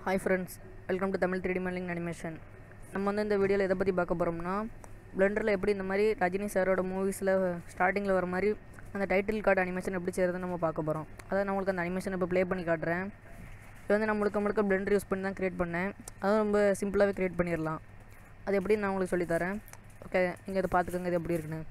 hi friends welcome to Tamil three மல்லிங் animation நம்ம வந்து இந்த வீடியோவில் எதை பற்றி பார்க்க போகிறோம்னா பிளெண்டரில் எப்படி இந்த மாதிரி ரஜினி சாரோட மூவிஸில் ஸ்டார்டிங்கில் வர மாதிரி அந்த டைட்டில் கார்டு அனிமேஷன் எப்படி செய்கிறதுன்னு நம்ம பார்க்க போகிறோம் அதான் நான் உங்களுக்கு அந்த அனிமேஷன் இப்போ ப்ளே பண்ணி காட்டுறேன் இது வந்து நான் முழுக்க முழுக்க பிளெண்டர் யூஸ் பண்ணி தான் க்ரியேட் பண்ணேன் அதுவும் ரொம்ப சிம்பிளாகவே க்ரியேட் பண்ணிடலாம் அது எப்படி நான் உங்களுக்கு சொல்லித்தரேன் ஓகே நீங்கள் இதை பார்த்துக்கோங்க இது எப்படி இருக்குன்னு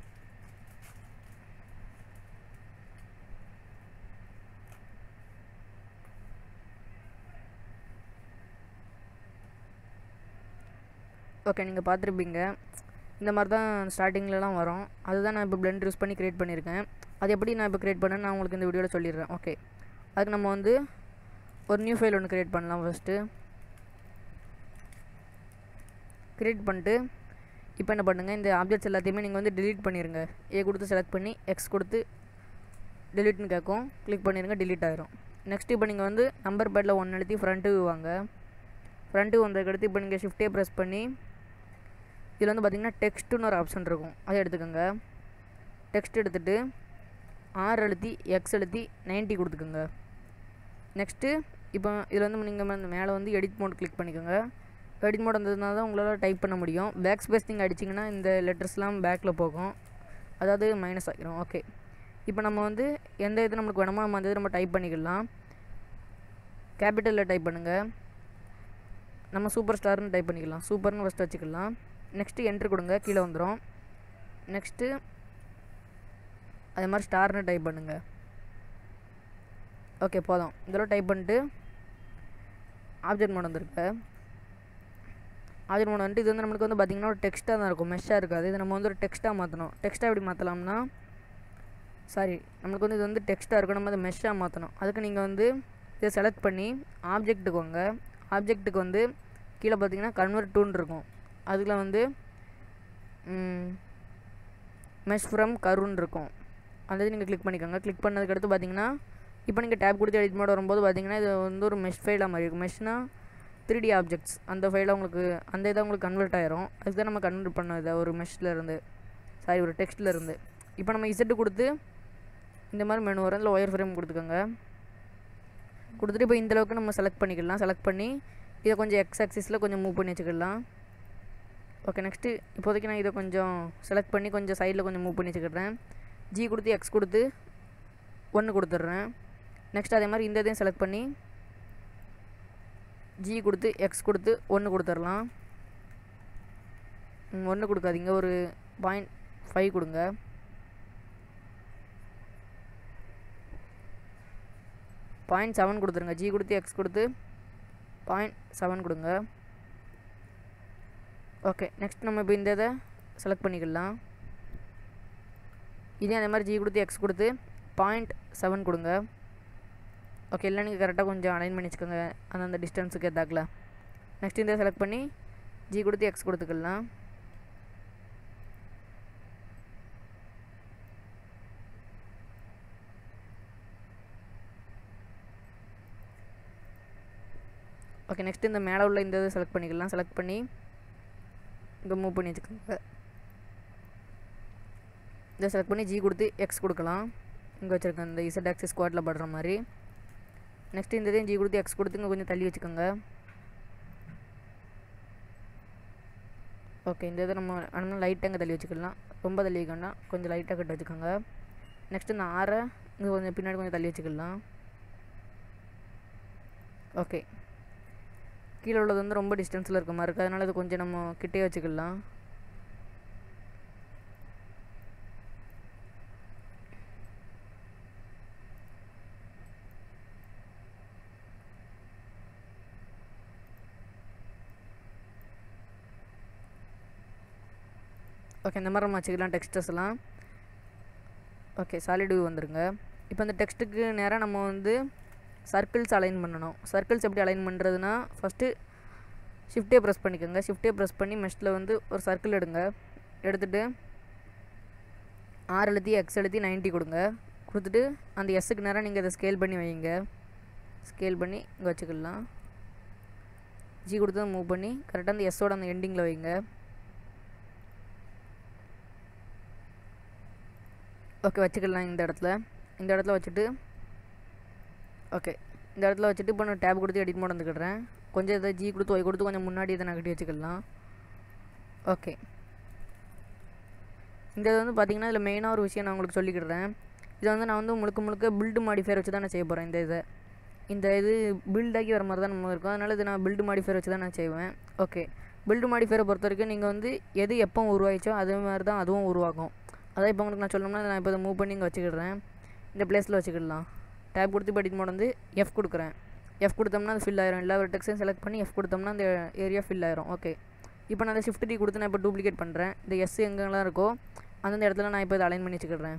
ஓகே நீங்கள் பார்த்துருப்பீங்க இந்த மாதிரி தான் ஸ்டார்டிங்லலாம் வரும் அதுதான் நான் இப்போ பிளெண்ட் யூஸ் பண்ணி க்ரியேட் பண்ணியிருக்கேன் அது எப்படி நான் இப்போ க்ரியேட் பண்ணேன்னு நான் உங்களுக்கு இந்த வீடியோவில் சொல்லிடுறேன் ஓகே அதுக்கு நம்ம வந்து ஒரு நியூ ஃபைல் ஒன்று க்ரியேட் பண்ணலாம் ஃபஸ்ட்டு க்ரியேட் பண்ணிட்டு இப்போ என்ன பண்ணுங்கள் இந்த ஆப்ஜெக்ட்ஸ் எல்லாத்தையுமே நீங்கள் வந்து delete பண்ணிடுங்க ஏ கொடுத்து செலக்ட் பண்ணி எக்ஸ் கொடுத்து டெலிட்னு கேட்கும் கிளிக் பண்ணிடுங்க delete ஆயிரும் நெக்ஸ்ட் இப்போ நீங்கள் வந்து நம்பர் பேடில் ஒன்று எழுத்தி ஃப்ரண்ட்டு வாங்க ஃப்ரண்ட்டு வந்ததுக்கடுத்து இப்போ நீங்கள் ஷிஃப்ட்டே ப்ரெஸ் பண்ணி இதில் வந்து பார்த்தீங்கன்னா டெக்ஸ்ட்டுன்னு ஒரு ஆப்ஷன் இருக்கும் அதை எடுத்துக்கோங்க டெக்ஸ்ட் எடுத்துகிட்டு ஆர் அழுத்தி எக்ஸ் அழுத்தி 90 கொடுத்துக்கோங்க நெக்ஸ்ட்டு இப்போ இதில் வந்து நீங்கள் மேலே வந்து எடிட் மோட் கிளிக் பண்ணிக்கோங்க எடிட் மோட் வந்ததுனால தான் உங்களால் டைப் பண்ண முடியும் பேக் ஸ்பேஸ் நீங்கள் அடிச்சிங்கன்னா இந்த லெட்டர்ஸ்லாம் பேக்கில் போகும் அதாவது மைனஸ் ஆகிரும் ஓகே இப்போ நம்ம வந்து எந்த இது நம்மளுக்கு வேணுமோ நம்ம அந்த இது நம்ம டைப் பண்ணிக்கலாம் கேபிட்டலில் டைப் பண்ணுங்கள் நம்ம சூப்பர் ஸ்டார்னு டைப் பண்ணிக்கலாம் சூப்பர்னு ஃபஸ்ட்டு வச்சுக்கலாம் நெக்ஸ்ட்டு என்ட்ரு கொடுங்க கீழே வந்துடும் நெக்ஸ்ட்டு அதே மாதிரி ஸ்டார்னு டைப் பண்ணுங்கள் ஓகே போதும் இதெல்லாம் டைப் பண்ணிட்டு ஆப்ஜெக்ட் மோட் வந்துருக்கு ஆப்ஜெக்ட் மோட் வந்துட்டு இது வந்து நம்மளுக்கு வந்து பார்த்திங்கன்னா ஒரு டெக்ஸ்ட்டாக தான் இருக்கும் மெஷ்ஷாக இருக்காது இது நம்ம வந்து ஒரு டெக்ஸ்ட்டாக மாற்றணும் டெக்ஸ்ட்டாக எப்படி மாற்றலாம்னா சாரி நம்மளுக்கு வந்து இது வந்து டெக்ஸ்ட்டாக இருக்கும் நம்ம அதை மெஷ்ஷாக மாற்றணும் அதுக்கு நீங்கள் வந்து இதை செலக்ட் பண்ணி ஆப்ஜெக்ட்டுக்கு வாங்க ஆப்ஜெக்ட்டுக்கு வந்து கீழே பார்த்தீங்கன்னா கன்வெர்ட் டூன்னு இருக்கும் அதில் வந்து மெஷ் ஃப்ரம் கருன்னு இருக்கும் அந்த இது நீங்கள் கிளிக் பண்ணிக்கோங்க கிளிக் பண்ணதுக்கடுத்து பார்த்தீங்கன்னா இப்போ நீங்கள் டேப் கொடுத்து எடிட் மோட் வரும்போது பார்த்தீங்கன்னா இது வந்து ஒரு மெஷ் ஃபைலாக மாதிரி இருக்கும் மெஷ்னா த்ரீ டி ஆப்ஜெக்ட்ஸ் அந்த ஃபைலாக உங்களுக்கு அந்த இதை உங்களுக்கு கன்வெர்ட் ஆயிரும் அதுக்கு தான் நம்ம கன்வெர்ட் பண்ணோம் இதை ஒரு மெஷ்ல இருந்து சாரி ஒரு டெக்ஸ்ட்டில் இருந்து இப்போ நம்ம இசட்டு கொடுத்து இந்த மாதிரி மெனு வரும் அதில் ஒயர் ஃப்ரேம் கொடுத்துக்கோங்க கொடுத்துட்டு இப்போ இந்த அளவுக்கு நம்ம செலக்ட் பண்ணிக்கலாம் செலக்ட் பண்ணி இதை கொஞ்சம் எக்ஸ் ஆக்சிஸில் கொஞ்சம் மூவ் பண்ணி வச்சுக்கலாம் ஓகே நெக்ஸ்ட்டு இப்போதைக்கு நான் இதை கொஞ்சம் செலக்ட் பண்ணி கொஞ்சம் சைடில் கொஞ்சம் மூவ் பண்ணி வச்சுக்கிறேன் ஜி கொடுத்து எக்ஸ் கொடுத்து ஒன்று கொடுத்துட்றேன் நெக்ஸ்ட் அதே மாதிரி இந்த இதையும் செலக்ட் பண்ணி ஜி கொடுத்து எக்ஸ் கொடுத்து ஒன்று கொடுத்துடலாம் ஒன்று கொடுக்காதீங்க ஒரு பாயிண்ட் ஃபைவ் கொடுங்க பாயிண்ட் செவன் கொடுத்துருங்க ஜி கொடுத்து எக்ஸ் கொடுத்து பாயிண்ட் செவன் கொடுங்க ஓகே நெக்ஸ்ட் நம்ம இப்போ இந்த இதை செலக்ட் பண்ணிக்கலாம் இதே அதே மாதிரி ஜி கொடுத்து எக்ஸ் கொடுத்து பாயிண்ட் செவன் கொடுங்க ஓகே இல்லை நீங்கள் கரெக்டாக கொஞ்சம் அலைன் பண்ணி வச்சுக்கோங்க அந்தந்த டிஸ்டன்ஸுக்கு ஏற்றாக்கில் நெக்ஸ்ட் இந்த செலக்ட் பண்ணி ஜி கொடுத்து எக்ஸ் கொடுத்துக்கலாம் ஓகே நெக்ஸ்ட் இந்த மேலே உள்ள இந்த இதை செலக்ட் பண்ணிக்கலாம் செலக்ட் பண்ணி இங்கே மூவ் பண்ணி வச்சுக்கோங்க இதை செலக்ட் பண்ணி ஜி கொடுத்து எக்ஸ் கொடுக்கலாம் இங்கே வச்சுருக்கேன் இந்த இசட் ஆக்சிஸ் ஸ்குவாட்டில் படுற மாதிரி நெக்ஸ்ட் இந்த இதையும் ஜி கொடுத்து எக்ஸ் கொடுத்து இங்கே கொஞ்சம் தள்ளி வச்சுக்கோங்க ஓகே இந்த இதை நம்ம ஆனால் லைட்டாக இங்கே தள்ளி வச்சுக்கலாம் ரொம்ப தள்ளி வைக்கணும்னா கொஞ்சம் லைட்டாக கட்ட வச்சுக்கோங்க நெக்ஸ்ட் இந்த ஆறை இங்கே கொஞ்சம் பின்னாடி கொஞ்சம் தள்ளி வச்சுக்கலாம் ஓகே கீழே உள்ளது வந்து ரொம்ப டிஸ்டன்ஸில் இருக்க மாதிரி இருக்குது அதனால் இது கொஞ்சம் நம்ம கிட்டே வச்சுக்கலாம் ஓகே இந்த மாதிரி நம்ம வச்சுக்கலாம் டெக்ஸ்டர்ஸ்லாம் ஓகே சாலிட் வியூ வந்துருங்க இப்போ இந்த டெக்ஸ்ட்டுக்கு நேராக நம்ம வந்து சர்க்கிள்ஸ் அலைன் பண்ணணும் சர்க்கிள்ஸ் எப்படி அலைன் பண்ணுறதுனா ஃபஸ்ட்டு ஷிஃப்ட்டே ப்ரெஸ் பண்ணிக்கோங்க ஷிஃப்ட்டே ப்ரெஸ் பண்ணி மெஷ்டில் வந்து ஒரு சர்க்கிள் எடுங்க எடுத்துகிட்டு ஆறு எழுத்தி எக்ஸ் எழுத்தி நைன்ட்டி கொடுங்க கொடுத்துட்டு அந்த எஸ்ஸுக்கு நேராக நீங்கள் இதை ஸ்கேல் பண்ணி வைங்க ஸ்கேல் பண்ணி இங்கே வச்சுக்கலாம் ஜி கொடுத்து மூவ் பண்ணி கரெக்டாக அந்த எஸ்ஸோட அந்த எண்டிங்கில் வைங்க ஓகே வச்சுக்கலாம் இந்த இடத்துல இந்த இடத்துல வச்சுட்டு ஓகே இந்த இடத்துல வச்சுட்டு இப்போ நான் டேப் கொடுத்து எடிட் மோட் வந்துக்கிடுறேன் கொஞ்சம் இதை ஜி கொடுத்து ஒய் கொடுத்து கொஞ்சம் முன்னாடி இதை நகட்டி வச்சுக்கலாம் ஓகே இந்த இது வந்து பார்த்தீங்கன்னா இதில் மெயினாக ஒரு விஷயம் நான் உங்களுக்கு சொல்லிக்கிடுறேன் இது வந்து நான் வந்து முழுக்க முழுக்க பில்டு மாடிஃபையர் வச்சு தான் நான் செய்ய போகிறேன் இந்த இதை இந்த இது பில்டாகி வர மாதிரி தான் நம்ம இருக்கும் அதனால் இது நான் பில்டு மாடிஃபையர் வச்சு தான் நான் செய்வேன் ஓகே பில்டு மாடிஃபையரை பொறுத்த வரைக்கும் நீங்கள் வந்து எது எப்போ உருவாயிச்சோ அதே மாதிரி தான் அதுவும் உருவாகும் அதான் இப்போ உங்களுக்கு நான் சொல்லணும்னா நான் இப்போ இதை மூவ் பண்ணி இங்கே வச்சுக்கிடுறேன் இந்த பிளேஸில் வச்சுக்கிடலாம் டேப் கொடுத்து இப்போ எடிட் மோட் வந்து எஃப் கொடுக்குறேன் எஃப் கொடுத்தோம்னா அது ஃபில் ஆயிரும் எல்லா டெக்ஸ்டையும் செலக்ட் பண்ணி எஃப் கொடுத்தோம்னா அந்த ஏரியா ஃபில் ஆயிரும் ஓகே இப்போ நான் அந்த ஷிஃப்ட் டி கொடுத்து நான் இப்போ டூப்ளிகேட் பண்ணுறேன் இந்த எஸ் எங்கெல்லாம் இருக்கோ அந்தந்த இடத்துல நான் இப்போ இதை அலைன் பண்ணி வச்சுக்கிடுறேன்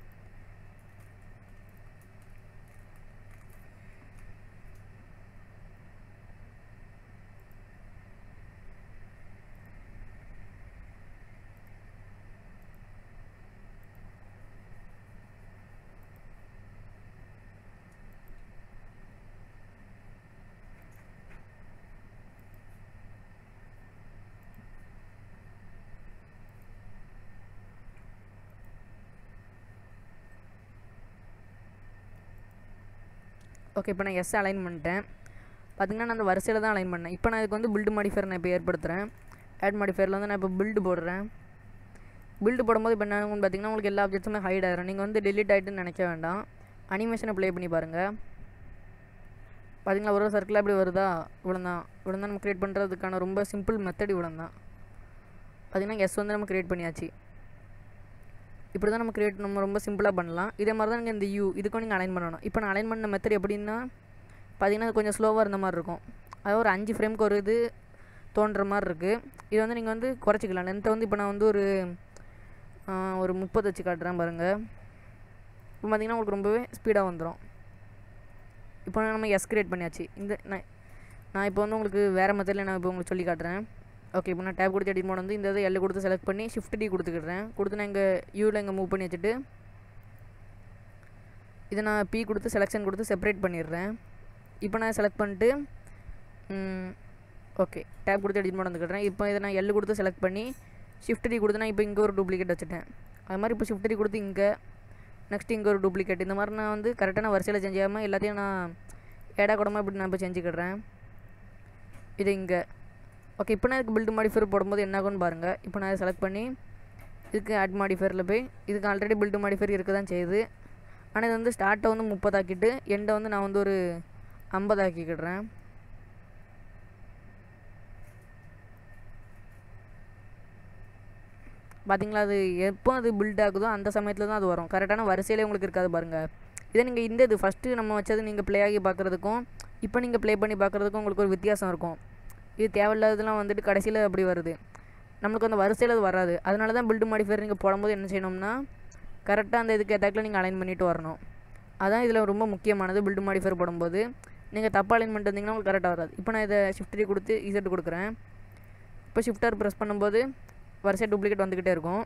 ஓகே இப்போ நான் எஸ் அலைன் பண்ணிட்டேன் பார்த்தீங்கன்னா நான் அந்த வரிசையில் தான் அலைன் பண்ணேன் இப்போ நான் இதுக்கு வந்து பில்டு மாடிஃபயர் நான் இப்போ ஏற்படுத்துகிறேன் ஆட் மாடிஃபயரில் வந்து நான் இப்போ பில்டு போடுறேன் பில்டு போடும்போது இப்போ என்ன ஆகும்னு பார்த்தீங்கன்னா உங்களுக்கு எல்லா ஆப்ஜெக்ட்ஸுமே ஹைட் ஆயிரும் நீங்கள் வந்து டெலிட் ஆகிட்டுன்னு நினைக்க வேண்டாம் அனிமேஷனை ப்ளே பண்ணி பாருங்கள் பார்த்தீங்களா ஒரு சர்க்கிளாக இப்படி வருதா இவ்வளோ தான் இவ்வளோ தான் நம்ம க்ரியேட் பண்ணுறதுக்கான ரொம்ப சிம்பிள் மெத்தட் இவ்வளோ தான் பார்த்தீங்கன்னா எஸ் வந்து நம்ம க்ரியேட் பண்ணியாச்சு இப்படி தான் நம்ம க்ரியேட் நம்ம ரொம்ப சிம்பிளாக பண்ணலாம் இதே மாதிரி தான் நீங்கள் இந்த யூ இதுக்கும் நீங்கள் அலைன் பண்ணணும் இப்போ நான் அலைன் பண்ண மெத்தட் எப்படின்னா பார்த்தீங்கன்னா அது கொஞ்சம் ஸ்லோவாக இருந்த மாதிரி இருக்கும் அதாவது ஒரு அஞ்சு ஃப்ரேம்க்கு ஒரு இது தோன்ற மாதிரி இருக்குது இது வந்து நீங்கள் வந்து குறைச்சிக்கலாம் லென்த்தை வந்து இப்போ நான் வந்து ஒரு ஆ, ஒரு முப்பது வச்சு காட்டுறேன் பாருங்கள் இப்போ பார்த்தீங்கன்னா உங்களுக்கு ரொம்பவே ஸ்பீடாக வந்துடும் இப்போ நம்ம எஸ் கிரியேட் பண்ணியாச்சு இந்த நான் நான் இப்போ வந்து உங்களுக்கு வேறு மெத்தடில் நான் இப்போ உங்களுக்கு சொல்லி காட்டுறேன் ஓகே இப்போ நான் டேப் கொடுத்து எடிட் மோட் வந்து இந்த இதை எல்லு கொடுத்து செலக்ட் பண்ணி ஷிஃப்ட் டி கொடுத்துக்கிடுறேன் கொடுத்து நான் இங்கே யூவில் இங்கே மூவ் பண்ணி வச்சுட்டு இதை நான் பி கொடுத்து செலெக்ஷன் கொடுத்து செப்பரேட் பண்ணிடுறேன் இப்போ நான் செலக்ட் பண்ணிட்டு ஓகே டேப் கொடுத்து எடிட் மோட் வந்துக்கிடுறேன் இப்போ இதை நான் எல்லு கொடுத்து செலக்ட் பண்ணி ஷிஃப்ட் டி கொடுத்து நான் இப்போ இங்கே ஒரு டூப்ளிகேட் வச்சுட்டேன் அது மாதிரி இப்போ ஷிஃப்ட் டி கொடுத்து இங்கே நெக்ஸ்ட் இங்கே ஒரு டூப்ளிகேட் இந்த மாதிரி நான் வந்து கரெக்டான வரிசையில் செஞ்சாமல் எல்லாத்தையும் நான் ஏடா கூடமாக இப்படி நான் இப்போ செஞ்சுக்கிடுறேன் இது இங்கே ஓகே இப்போ நான் இதுக்கு பில்டு மாடிஃபயர் போடும்போது என்ன ஆகும்னு பாருங்கள் இப்போ நான் அதை செலக்ட் பண்ணி இதுக்கு ஆட் மாடிஃபயரில் போய் இதுக்கு ஆல்ரெடி பில்டு மாடிஃபயர் இருக்க தான் செய்யுது ஆனால் இது வந்து ஸ்டார்ட்டை வந்து முப்பதாக்கிட்டு எண்டை வந்து நான் வந்து ஒரு ஐம்பதாக்கிக்கிடுறேன் பார்த்தீங்களா அது எப்போ அது பில்ட் ஆகுதோ அந்த சமயத்தில் தான் அது வரும் கரெக்டான வரிசையிலே உங்களுக்கு இருக்காது பாருங்கள் இதே நீங்கள் இந்த இது ஃபஸ்ட்டு நம்ம வச்சது நீங்கள் ப்ளே ஆகி பார்க்குறதுக்கும் இப்போ நீங்கள் ப்ளே பண்ணி பார்க்குறதுக்கும் உங்களுக்கு ஒரு வித்தியாசம் இருக்கும் இது தேவையில்லாததுலாம் வந்துட்டு கடைசியில் அப்படி வருது நம்மளுக்கு அந்த வரிசையில் அது வராது அதனால தான் பில்டு மாடிஃபயர் நீங்கள் போடும்போது என்ன செய்யணும்னா கரெக்டாக அந்த இதுக்கு ஏத்தாக்கில் நீங்கள் அலைன் பண்ணிட்டு வரணும் அதான் இதில் ரொம்ப முக்கியமானது பில்டு மாடிஃபயர் போடும்போது நீங்கள் தப்பாக அலைன் பண்ணிட்டு வந்தீங்கன்னா உங்களுக்கு கரெக்டாக வராது இப்போ நான் இதை ஷிஃப்ட் கொடுத்து இசட் கொடுக்குறேன் இப்போ ஷிஃப்டர் ப்ரெஸ் பண்ணும்போது வரிசை டூப்ளிகேட் வந்துக்கிட்டே இருக்கும்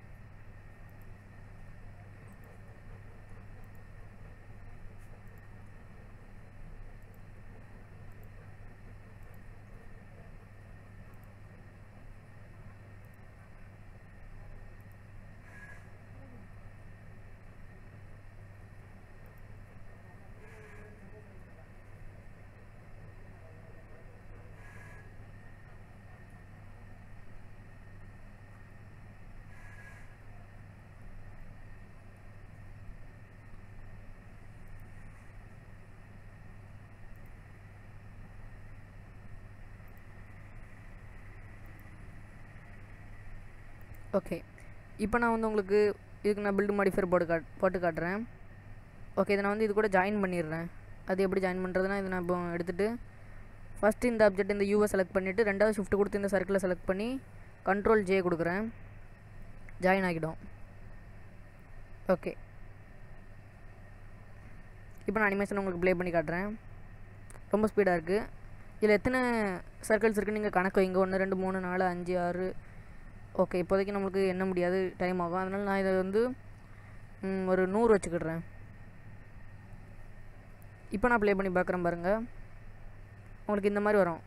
ஓகே இப்போ நான் வந்து உங்களுக்கு இதுக்கு நான் பில்டு மாடிஃபயர் போட்டு காட் போட்டு காட்டுறேன் ஓகே இதை நான் வந்து இது கூட ஜாயின் பண்ணிடுறேன் அது எப்படி ஜாயின் பண்ணுறதுனா இதை நான் இப்போ எடுத்துகிட்டு ஃபஸ்ட்டு இந்த ஆப்ஜெக்ட் இந்த யூவை செலக்ட் பண்ணிவிட்டு ரெண்டாவது ஷிஃப்ட் கொடுத்து இந்த சர்க்கிளை செலக்ட் பண்ணி கண்ட்ரோல் ஜே கொடுக்குறேன் ஜாயின் ஆகிடும் ஓகே இப்போ நான் அனிமேஷன் உங்களுக்கு ப்ளே பண்ணி காட்டுறேன் ரொம்ப ஸ்பீடாக இருக்குது இதில் எத்தனை சர்க்கிள்ஸ் இருக்குன்னு நீங்கள் கணக்கு வைங்க ஒன்று ரெண்டு மூணு நாலு அஞ்சு ஆறு ஓகே இப்போதைக்கு நம்மளுக்கு எண்ண முடியாது டைம் ஆகும் அதனால் நான் இதை வந்து ம், ஒரு நூறு வச்சுக்கிடுறேன் இப்போ நான் ப்ளே பண்ணி பார்க்குறேன் பாருங்கள் உங்களுக்கு இந்த மாதிரி வரும்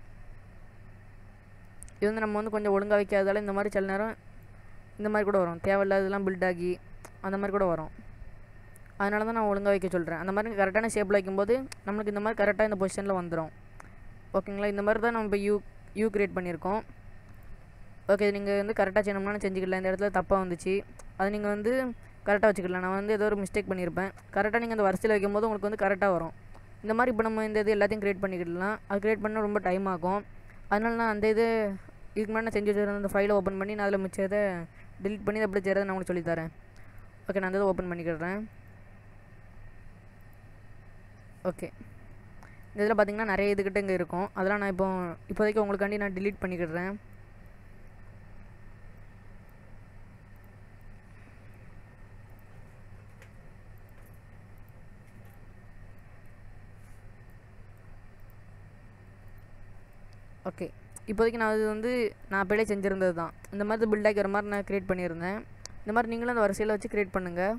இது வந்து நம்ம வந்து கொஞ்சம் ஒழுங்காக வைக்காததால இந்த மாதிரி சில நேரம் இந்த மாதிரி கூட வரும் தேவையில்லாததெல்லாம் பில்ட் ஆகி அந்த மாதிரி கூட வரும் அதனால தான் நான் ஒழுங்காக வைக்க சொல்கிறேன் அந்த மாதிரி கரெக்டான ஷேப்பில் வைக்கும்போது நம்மளுக்கு இந்த மாதிரி கரெக்டாக இந்த பொசிஷனில் வந்துடும் ஓகேங்களா இந்த மாதிரி தான் நம்ம இப்போ யூ யூ க்ரியேட் பண்ணியிருக்கோம் ஓகே நீங்கள் வந்து கரெக்டாக செய்யணும்னா செஞ்சுக்கலாம் இந்த இடத்துல தப்பாக வந்துச்சு அது நீங்கள் வந்து கரெக்டாக வச்சுக்கலாம் நான் வந்து ஏதோ ஒரு மிஸ்டேக் பண்ணியிருப்பேன் கரெக்டாக நீங்கள் அந்த வரிசையில் வைக்கும்போது உங்களுக்கு வந்து கரெக்டாக வரும் இந்த மாதிரி இப்போ நம்ம இந்த இது எல்லாத்தையும் க்ரியேட் பண்ணிக்கிடலாம் அது க்ரியேட் பண்ண ரொம்ப டைம் ஆகும் அதனால நான் அந்த இது இதுக்கு முன்னாடி நான் செஞ்சு வச்சுருந்த அந்த ஃபைலை ஓப்பன் பண்ணி நான் அதில் மிச்சத்தை delete பண்ணி எப்படி செய்கிறத நான் உங்களுக்கு சொல்லித்தரேன் ஓகே நான் அந்த இதை ஓப்பன் பண்ணிக்கிடுறேன் ஓகே இந்த இதில் பார்த்தீங்கன்னா நிறைய இதுக்கிட்ட இங்கே இருக்கும் அதெல்லாம் நான் இப்போ இப்போதைக்கு உங்களுக்காண்டி நான் delete பண்ணிக்கிடுறேன் ஓகே இப்போதைக்கு நான் அது வந்து நான் அப்படியே செஞ்சுருந்தது தான் இந்த மாதிரி பில்ட் ஆகிற மாதிரி நான் க்ரியேட் பண்ணியிருந்தேன் இந்த மாதிரி நீங்களும் அந்த வரிசையில் வச்சு க்ரியேட் பண்ணுங்கள்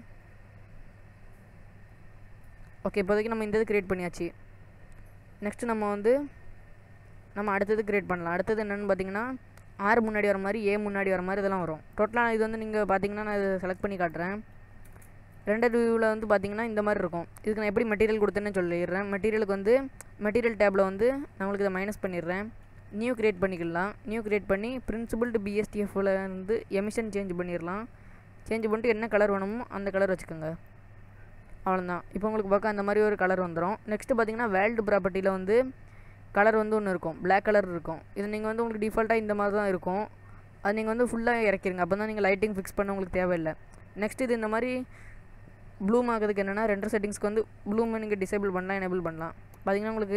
ஓகே இப்போதைக்கு நம்ம இந்த இது க்ரியேட் பண்ணியாச்சு நெக்ஸ்ட்டு நம்ம வந்து நம்ம அடுத்தது க்ரியேட் பண்ணலாம் அடுத்தது என்னென்னு பார்த்தீங்கன்னா ஆறு முன்னாடி வர மாதிரி ஏ முன்னாடி வர மாதிரி இதெல்லாம் வரும் டோட்டலாக இது வந்து நீங்கள் பார்த்தீங்கன்னா நான் இதை செலக்ட் பண்ணி காட்டுறேன் ரெண்டர் வியூவில் வந்து பார்த்தீங்கன்னா இந்த மாதிரி இருக்கும் இதுக்கு நான் எப்படி மெட்டீரியல் கொடுத்தேன்னு சொல்லிடுறேன் மெட்டீரியலுக்கு வந்து மெட்டீரியல் டேப்பில் வந்து நான் உங்களுக்கு இதை மைனஸ் பண்ணிடுறேன் நியூ கிரியேட் பண்ணிக்கலாம் நியூ கிரியேட் பண்ணி பிரின்சிபிள்டு பிஎஸ்டிஎஃப்பில் வந்து எமிஷன் சேஞ்ச் பண்ணிடலாம் சேஞ்ச் பண்ணிட்டு என்ன கலர் வேணுமோ அந்த கலர் வச்சுக்கோங்க அவ்வளோதான் இப்போ உங்களுக்கு பார்க்க அந்த மாதிரி ஒரு கலர் வந்துடும் நெக்ஸ்ட்டு பார்த்தீங்கன்னா வேல்டு ப்ராப்பர்ட்டியில் வந்து கலர் வந்து ஒன்று இருக்கும் Black கலர் இருக்கும் இது நீங்கள் வந்து உங்களுக்கு டிஃபால்ட்டாக இந்த மாதிரி தான் இருக்கும் அது நீங்கள் வந்து ஃபுல்லாக இறக்கிருங்க அப்போ தான் நீங்கள் லைட்டிங் ஃபிக்ஸ் பண்ண உங்களுக்கு தேவையில்லை நெக்ஸ்ட் இது இந்த மாதிரி ப்ளூம் ஆகிறதுக்கு என்னென்னா ரெண்டர் செட்டிங்ஸ்க்கு வந்து ப்ளூமை நீங்கள் டிசேபிள் பண்ணலாம் எனேபிள் பண்ணலாம் பார்த்தீங்கன்னா உங்களுக்கு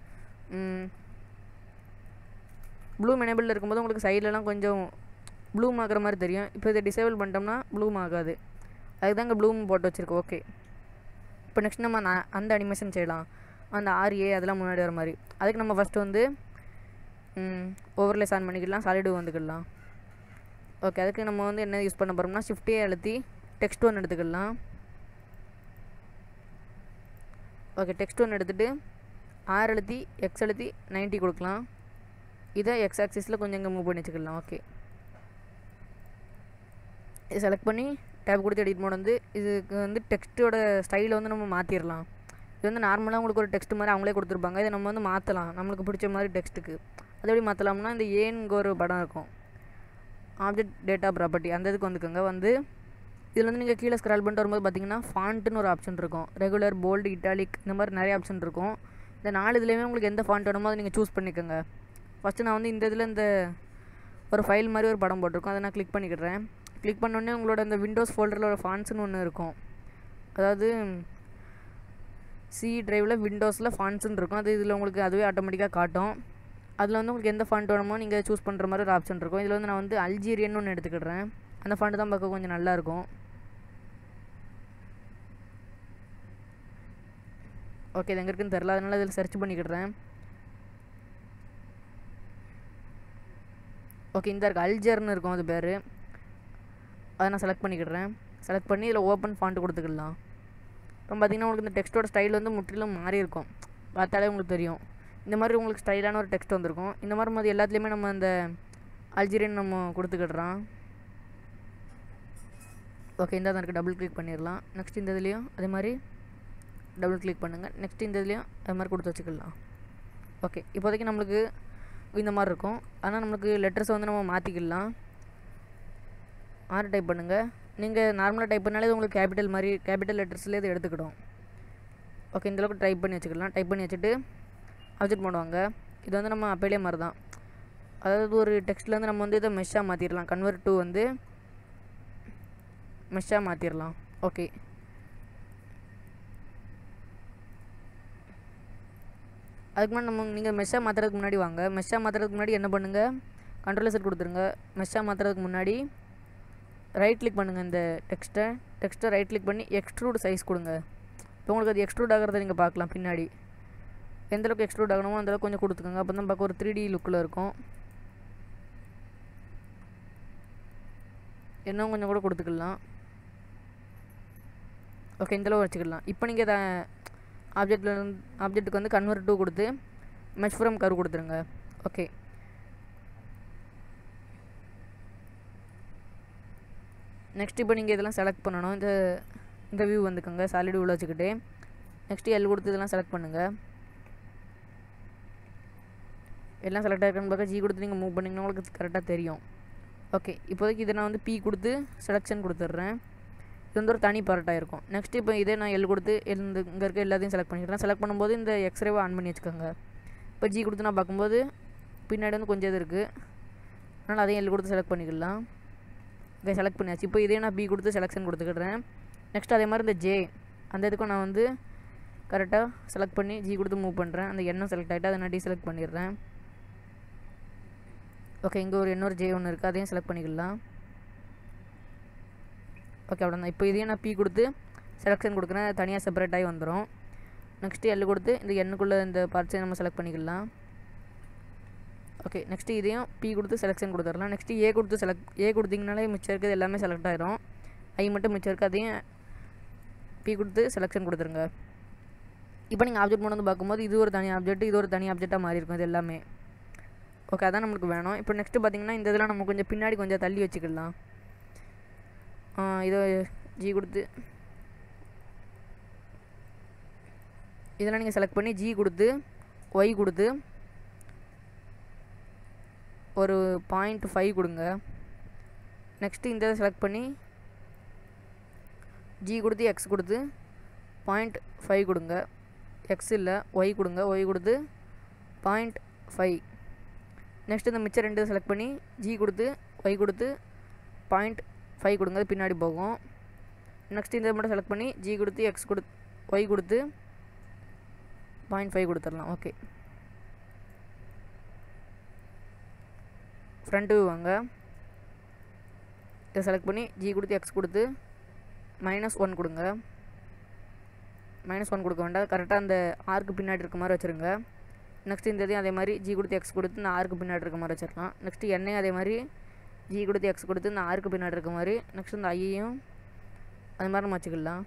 ப்ளூம் எனேபிள் இருக்கும்போது உங்களுக்கு சைட்லலாம் கொஞ்சம் ப்ளூம் ஆகிற மாதிரி தெரியும் இப்போ இதை டிசேபிள் பண்ணிட்டோம்னா ப்ளூம் ஆகாது அதுக்கு தாங்க ப்ளூம் போட்டு வச்சுருக்கோம் ஓகே இப்போ நெக்ஸ்ட் நம்ம அந்த- அந்த அனிமேஷன் செய்யலாம் அந்த ஆர்ஏ அதெல்லாம் முன்னாடி வர மாதிரி அதுக்கு நம்ம ஃபஸ்ட்டு வந்து ஓவர்லேஸ் ஆன் பண்ணிக்கலாம் சாலிடு வந்துக்கலாம் ஓகே அதுக்கு நம்ம வந்து என்ன யூஸ் பண்ண போகிறோம்னா ஷிஃப்டே அழுத்தி டெக்ஸ்ட் ஒன் எடுத்துக்கலாம் ஓகே டெக்ஸ்ட் ஒன் எடுத்துகிட்டு ஆர் அழுத்தி எக்ஸ் அழுத்தி 90 கொடுக்கலாம் இதை எக்ஸ் ஆக்சிஸில் கொஞ்சம் இங்கே மூவ் பண்ணி வச்சுக்கலாம் ஓகே இது செலக்ட் பண்ணி டேப் கொடுத்து எடிட் மோட் வந்து இதுக்கு வந்து டெக்ஸ்ட்டோட ஸ்டைலை வந்து நம்ம மாற்றிடலாம் இது வந்து நார்மலாக உங்களுக்கு ஒரு டெக்ஸ்ட் மாதிரி அவங்களே கொடுத்துருப்பாங்க இதை நம்ம வந்து மாற்றலாம் நம்மளுக்கு பிடிச்ச மாதிரி டெக்ஸ்ட்டுக்கு அது எப்படி மாற்றலாம்னா இந்த ஏன்ங்க ஒரு படம் இருக்கும் ஆப்ஜெக்ட் டேட்டா ப்ராப்பர்ட்டி அந்த இதுக்கு வந்துக்கோங்க வந்து இதில் வந்து நீங்கள் கீழே ஸ்க்ரால் பண்ணிட்டு வரும்போது பார்த்தீங்கன்னா ஃபாண்ட்டுன்னு ஒரு ஆப்ஷன் இருக்கும் ரெகுலர் போல்டு இட்டாலிக் இந்த மாதிரி நிறைய ஆப்ஷன் இருக்கும் இந்த நாலு இதுலேயுமே உங்களுக்கு எந்த ஃபாண்ட் வேணுமோ அதை நீங்கள் சூஸ் பண்ணிக்கோங்க ஃபஸ்ட்டு நான் வந்து இந்த இதில் இந்த ஒரு ஃபைல் மாதிரி ஒரு படம் போட்டிருக்கோம் அதை நான் கிளிக் பண்ணிக்கிடுறேன் கிளிக் பண்ணோடனே உங்களோட இந்த விண்டோஸ் ஃபோல்டரில் ஒரு ஃபான்ஸ்னு ஒன்று இருக்கும் அதாவது சி டிரைவில் விண்டோஸில் ஃபான்ஸ்னு இருக்கும் அது இதில் உங்களுக்கு அதுவே ஆட்டோமேட்டிக்காக காட்டும் அதில் வந்து உங்களுக்கு எந்த ஃபாண்ட் வேணுமோ நீங்கள் சூஸ் பண்ணுற மாதிரி ஒரு ஆப்ஷன் இருக்கும் இதில் வந்து நான் வந்து அல்ஜீரியன் ஒன்று எடுத்துக்கிடுறேன் அந்த ஃபாண்ட் தான் பார்க்க கொஞ்சம் நல்லா இருக்கும் ஓகே இது எங்கே இருக்குன்னு தெரில அதனால இதில் சர்ச் பண்ணிக்கிடுறேன் ஓகே இந்த இருக்கு அல்ஜர்னு இருக்கும் அது பேர் அதை நான் செலக்ட் பண்ணிக்கிடுறேன் செலக்ட் பண்ணி இதில் ஓப்பன் ஃபாண்ட் கொடுத்துக்கலாம் இப்போ பார்த்தீங்கன்னா உங்களுக்கு இந்த டெக்ஸ்ட்டோட ஸ்டைல் வந்து முற்றிலும் மாறி இருக்கும் பார்த்தாலே உங்களுக்கு தெரியும் இந்த மாதிரி உங்களுக்கு ஸ்டைலான ஒரு டெக்ஸ்ட் வந்திருக்கும் இந்த மாதிரி மாதிரி எல்லாத்துலேயுமே நம்ம அந்த அல்ஜீரியன் நம்ம கொடுத்துக்கிடுறோம் ஓகே இந்த தான் இருக்குது டபுள் கிளிக் பண்ணிடலாம் நெக்ஸ்ட் இந்த இதுலேயும் அதே மாதிரி டபுள் கிளிக் பண்ணுங்கள் நெக்ஸ்ட் இந்த இதுலேயும் அது மாதிரி கொடுத்து வச்சுக்கலாம் ஓகே இப்போதைக்கு நம்மளுக்கு இந்த மாதிரி இருக்கும் ஆனால் நம்மளுக்கு லெட்டர்ஸை வந்து நம்ம மாற்றிக்கலாம் ஆறு டைப் பண்ணுங்கள் நீங்கள் நார்மலாக டைப் பண்ணாலே இது உங்களுக்கு கேபிட்டல் மாதிரி கேபிட்டல் லெட்டர்ஸ்லேயே இது எடுத்துக்கிடும் ஓகே இந்தளவுக்கு டைப் பண்ணி வச்சுக்கலாம் டைப் பண்ணி வச்சுட்டு ஆப்ஜெக்ட் பண்ணுவாங்க இது வந்து நம்ம அப்பையிலே மாதிரி தான் அதாவது ஒரு டெக்ஸ்ட்லேருந்து நம்ம வந்து இதை மெஷ்ஷாக மாற்றிடலாம் கன்வெர்ட் டு வந்து மெஷ்ஷாக மாற்றிடலாம் ஓகே அதுக்கு முன்னாடி நம்ம நீங்கள் மெஷ்ஷாக மாற்றுறதுக்கு முன்னாடி வாங்க மெஷ்ஷாக மாற்றுறதுக்கு முன்னாடி என்ன பண்ணுங்கள் கண்ட்ரோல் செட் கொடுத்துருங்க மெஷ்ஷாக மாற்றுறதுக்கு முன்னாடி ரைட் கிளிக் பண்ணுங்கள் இந்த டெக்ஸ்ட்டை டெக்ஸ்ட்டை ரைட் கிளிக் பண்ணி எக்ஸ்ட்ரூட் சைஸ் கொடுங்க இப்போ உங்களுக்கு அது எக்ஸ்ட்ரூட் ஆகிறத நீங்கள் பார்க்கலாம் பின்னாடி எந்த அளவுக்கு எக்ஸ்ட்ரூட் ஆகணுமோ அந்த அளவுக்கு கொஞ்சம் கொடுத்துக்கோங்க அப்போ தான் பார்க்க ஒரு த்ரீ டி லுக்கில் இருக்கும் இன்னும் கொஞ்சம் கூட கொடுத்துக்கலாம் ஓகே இந்தளவு வச்சுக்கலாம் இப்போ நீங்கள் இதை ஆப்ஜெக்டில் ஆப்ஜெக்ட்டுக்கு வந்து கன்வெர்ட் டூ கொடுத்து மெஷ் ஃப்ரம் கர்வ் கொடுத்துருங்க ஓகே நெக்ஸ்ட் இப்போ நீங்கள் இதெல்லாம் செலக்ட் பண்ணணும் இந்த இந்த வியூ வந்துக்கோங்க சாலிட் வியூவில் வச்சுக்கிட்டு நெக்ஸ்ட்டு எல் கொடுத்து இதெல்லாம் செலக்ட் பண்ணுங்கள் எல்லாம் செலக்ட் ஆகிருக்குன்னு பார்க்க ஜி கொடுத்து நீங்கள் மூவ் பண்ணிங்கன்னா உங்களுக்கு கரெக்டாக தெரியும் ஓகே இப்போதைக்கு இதை நான் வந்து பி கொடுத்து செலெக்ஷன் கொடுத்துட்றேன் இது வந்து ஒரு தனி பார்ட்டாக இருக்கும் நெக்ஸ்ட் இப்போ இதே நான் எல் கொடுத்து இந்த இங்கே இருக்க எல்லாத்தையும் செலக்ட் பண்ணிக்கிறேன் செலக்ட் பண்ணும்போது இந்த எக்ஸ்ரேவை ஆன் பண்ணி வச்சுக்கோங்க இப்போ ஜி கொடுத்து நான் பார்க்கும்போது பின்னாடி வந்து கொஞ்சம் இது இருக்குது அதனால் அதையும் எல் கொடுத்து செலக்ட் பண்ணிக்கலாம் இதை செலக்ட் பண்ணியாச்சு இப்போ இதே நான் பி கொடுத்து செலெக்ஷன் கொடுத்துக்கிடுறேன் நெக்ஸ்ட் அதே மாதிரி இந்த ஜே அந்த இதுக்கும் நான் வந்து கரெக்டாக செலக்ட் பண்ணி ஜி கொடுத்து மூவ் பண்ணுறேன் அந்த எண்ணம் செலக்ட் ஆகிட்டு அதை நான் டி செலக்ட் பண்ணிடுறேன் ஓகே இங்கே ஒரு இன்னொரு ஜே ஒன்று இருக்குது அதையும் செலக்ட் பண்ணிக்கலாம் ஓகே அவ்வளோதான் இப்போ இதையும் நான் பி கொடுத்து செலெக்ஷன் கொடுக்குறேன் தனியாக செப்பரேட் ஆகி வந்துடும் நெக்ஸ்ட்டு எல் கொடுத்து இந்த எண்ணுக்குள்ளே இந்த பார்ட்ஸையும் நம்ம செலக்ட் பண்ணிக்கலாம் ஓகே நெக்ஸ்ட்டு இதையும் பி கொடுத்து செலெக்ஷன் கொடுத்துடலாம் நெக்ஸ்ட்டு ஏ கொடுத்து செலக்ட் ஏ கொடுத்தீங்கனாலே மிச்சம் இருக்கிறது எல்லாமே செலக்ட் ஆயிரும் ஐ மட்டும் மிச்சம் இருக்குது அதையும் பி கொடுத்து செலெக்ஷன் கொடுத்துருங்க இப்போ நீங்கள் ஆப்ஜெக்ட் மோட் வந்து பார்க்கும்போது இது ஒரு தனி ஆப்ஜெக்ட் இது ஒரு தனி ஆப்ஜெக்டாக மாறி இருக்கும் இது எல்லாமே ஓகே அதான் நம்மளுக்கு வேணும் இப்போ நெக்ஸ்ட்டு பார்த்தீங்கன்னா இந்த இதெல்லாம் நம்ம கொஞ்சம் பின்னாடி கொஞ்சம் தள்ளி வச்சுக்கலாம் இதை ஜி கொடுத்து இதெல்லாம் நீங்கள் செலக்ட் பண்ணி ஜி கொடுத்து ஒய் கொடுத்து ஒரு பாயிண்ட் ஃபைவ் கொடுங்க நெக்ஸ்ட்டு இந்த செலக்ட் பண்ணி ஜி கொடுத்து எக்ஸ் கொடுத்து பாயிண்ட் ஃபைவ் கொடுங்க எக்ஸ் இல்லை ஒய் கொடுங்க ஒய் கொடுத்து பாயிண்ட் ஃபைவ் நெக்ஸ்ட் இந்த மிச்சம் ரெண்டு செலக்ட் பண்ணி ஜி கொடுத்து ஒய் கொடுத்து பாயிண்ட் ஃபைவ் கொடுங்க அது பின்னாடி போகும் நெக்ஸ்ட் இந்த மட்டும் செலக்ட் பண்ணி ஜி கொடுத்து எக்ஸ் கொடு ஒய் கொடுத்து பாயிண்ட் ஃபைவ் கொடுத்துடலாம் ஓகே ஃப்ரண்ட் வியூ வாங்க இதை செலக்ட் பண்ணி ஜி கொடுத்து எக்ஸ் கொடுத்து மைனஸ் ஒன் கொடுங்க மைனஸ் ஒன் கொடுக்க வேண்டாம் கரெக்டாக அந்த ஆர்க்கு பின்னாடி இருக்க மாதிரி வச்சுருங்க நெக்ஸ்ட் இந்த இதையும் அதே மாதிரி ஜி கொடுத்து எக்ஸ் கொடுத்து இந்த ஆர்க்கு பின்னாடி இருக்க மாதிரி வச்சிடலாம் நெக்ஸ்ட்டு எண்ணையும் அதே மாதிரி ஜி கொடுத்து எக்ஸ் கொடுத்து இந்த ஆர்க்கு பின்னாடி இருக்க மாதிரி நெக்ஸ்ட் இந்த ஐயையும் அது மாதிரி நம்ம வச்சுக்கலாம்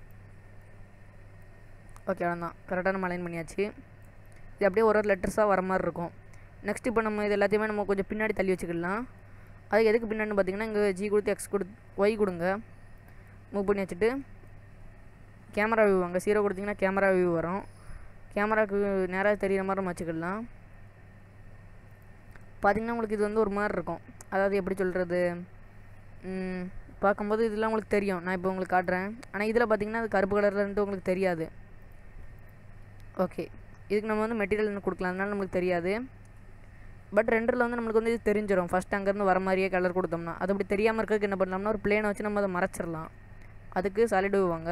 ஓகே அவ்வளோதான் கரெக்டாக நம்ம அலைன் பண்ணியாச்சு இது அப்படியே ஒரு ஒரு லெட்டர்ஸாக வர மாதிரி இருக்கும் நெக்ஸ்ட் இப்போ நம்ம இது எல்லாத்தையுமே நம்ம கொஞ்சம் பின்னாடி தள்ளி வச்சுக்கலாம் அது எதுக்கு பின்னாடி பார்த்தீங்கன்னா இங்கே ஜி கொடுத்து எக்ஸ் கொடு ஒய் கொடுங்க மூவ் பண்ணி வச்சுட்டு கேமரா வியூ வாங்க ஜீரோ கொடுத்தீங்கன்னா கேமரா வியூ வரும் கேமராவுக்கு நேராக தெரிகிற மாதிரி நம்ம வச்சுக்கலாம் பார்த்திங்கன்னா உங்களுக்கு இது வந்து ஒரு மாதிரி இருக்கும் அதாவது எப்படி சொல்கிறது பார்க்கும்போது இதெல்லாம் உங்களுக்கு தெரியும் நான் இப்போ உங்களுக்கு காட்டுறேன் ஆனால் இதில் பார்த்தீங்கன்னா அது கருப்பு கலரில் இருந்து உங்களுக்கு தெரியாது ஓகே இதுக்கு நம்ம வந்து மெட்டீரியல் கொடுக்கலாம் அதனால நம்மளுக்கு தெரியாது பட் ரெண்டில் வந்து நம்மளுக்கு வந்து இது தெரிஞ்சிடும் ஃபஸ்ட் அங்கேருந்து வர மாதிரியே கலர் கொடுத்தோம்னா அது அப்படி தெரியாமல் இருக்கிறதுக்கு என்ன பண்ணலாம்னா ஒரு பிளேனை வச்சு நம்ம அதை மறைச்சிடலாம் அதுக்கு சாலிட் வாங்க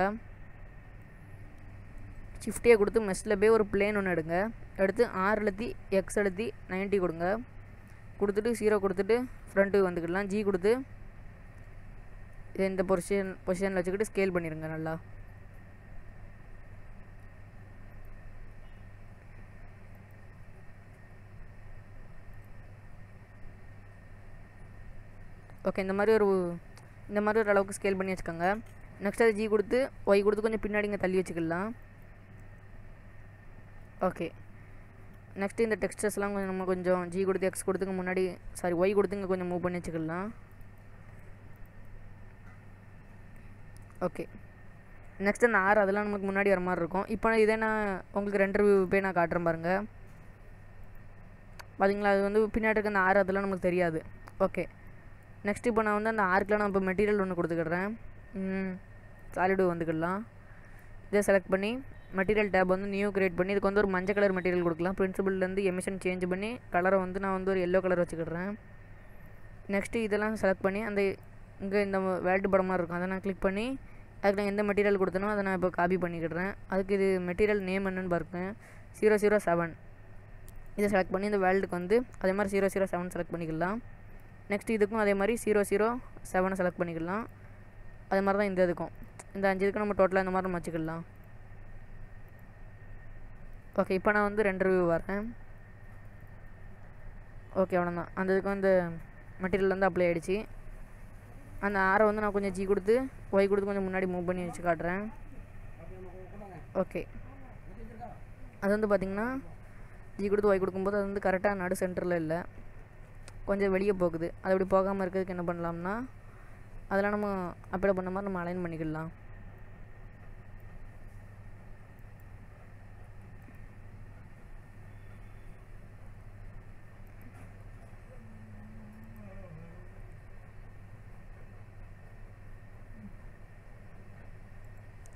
ஷிஃப்டியை கொடுத்து மெஸ்ஸில் போய் ஒரு பிளேன் ஒன்று எடுங்க எடுத்து ஆறு எழுத்தி எக்ஸ் எழுத்தி நைன்ட்டி கொடுங்க கொடுத்துட்டு ஜீரோ கொடுத்துட்டு ஃப்ரண்ட்டு வந்துக்கிடலாம் ஜி கொடுத்து இதை இந்த பொசிஷன் பொசிஷனில் வச்சுக்கிட்டு ஸ்கேல் பண்ணிடுங்க நல்லா ஓகே இந்த மாதிரி ஒரு இந்த மாதிரி ஒரு அளவுக்கு ஸ்கேல் பண்ணி வச்சுக்கோங்க நெக்ஸ்ட் அது ஜி கொடுத்து ஒய் கொடுத்து கொஞ்சம் பின்னாடி இங்கே தள்ளி வச்சுக்கலாம் ஓகே நெக்ஸ்ட்டு இந்த டெக்ஸ்டர்ஸ்லாம் கொஞ்சம் நம்ம கொஞ்சம் ஜி கொடுத்து எக்ஸ் கொடுத்துங்க முன்னாடி சாரி ஒய் கொடுத்து இங்கே கொஞ்சம் மூவ் பண்ணி வச்சுக்கலாம் ஓகே நெக்ஸ்ட் அந்த ஆறு அதெல்லாம் நமக்கு முன்னாடி வர மாதிரி இருக்கும் இப்போ இதே நான் உங்களுக்கு ரெண்டு ரிவ்யூ போய் நான் காட்டுறேன் பாருங்கள் பார்த்தீங்களா அது வந்து பின்னாடி இருக்க அந்த ஆறு அதெல்லாம் நமக்கு தெரியாது ஓகே நெக்ஸ்ட் இப்போ நான் வந்து அந்த ஆர்க்கில் நான் இப்போ மெட்டீரியல் ஒன்று கொடுத்துக்கிடுறேன் சாலிடு வந்துக்கிடலாம் இதை செலக்ட் பண்ணி மெட்டீரியல் டேப் வந்து நியூ கிரியேட் பண்ணி இதுக்கு வந்து ஒரு மஞ்சள் கலர் மெட்டீரியல் கொடுக்கலாம் பிரின்சிபிள்லேருந்து எமிஷன் சேஞ்ச் பண்ணி கலரை வந்து நான் வந்து ஒரு எல்லோ கலர் வச்சுக்கிடுறேன் நெக்ஸ்ட்டு இதெல்லாம் செலக்ட் பண்ணி அந்த இங்கே இந்த வேல்டு படம் மாதிரி இருக்கும் அதை நான் கிளிக் பண்ணி அதுக்கு நான் எந்த மெட்டீரியல் கொடுத்தனோ அதை நான் இப்போ காப்பி பண்ணிக்கிடுறேன் அதுக்கு இது மெட்டீரியல் நேம் என்னன்னு பாருங்க ஜீரோ ஜீரோ செவன் இதை செலக்ட் பண்ணி இந்த வேல்டுக்கு வந்து அதே மாதிரி ஜீரோ ஜீரோ செவன் செலக்ட் பண்ணிக்கலாம் நெக்ஸ்ட் இதுக்கும் அதே மாதிரி ஜீரோ ஜீரோ செவனை செலக்ட் பண்ணிக்கலாம் அதே மாதிரி தான் இந்த இதுக்கும் இந்த அஞ்சு இதுக்கும் நம்ம டோட்டலாக இந்த மாதிரி நம்ம வச்சுக்கலாம் ஓகே இப்போ நான் வந்து ரெண்டு ரிவ்யூ வரேன் ஓகே அவ்வளோதான் அந்த இதுக்கு வந்து மெட்டீரியல் வந்து அப்ளை ஆகிடுச்சு அந்த ஆரை வந்து நான் கொஞ்சம் ஜி கொடுத்து ஒய் கொடுத்து கொஞ்சம் முன்னாடி மூவ் பண்ணி வச்சு காட்டுறேன் ஓகே அது வந்து பார்த்திங்கன்னா ஜி கொடுத்து ஒய் கொடுக்கும்போது அது வந்து கரெக்டாக நடு சென்டரில் இல்லை கொஞ்சம் வெளியே போகுது அது அப்படி போகாமல் இருக்கிறதுக்கு என்ன பண்ணலாம்னா அதெல்லாம் நம்ம அப்ளை பண்ண மாதிரி நம்ம அலைன் பண்ணிக்கலாம்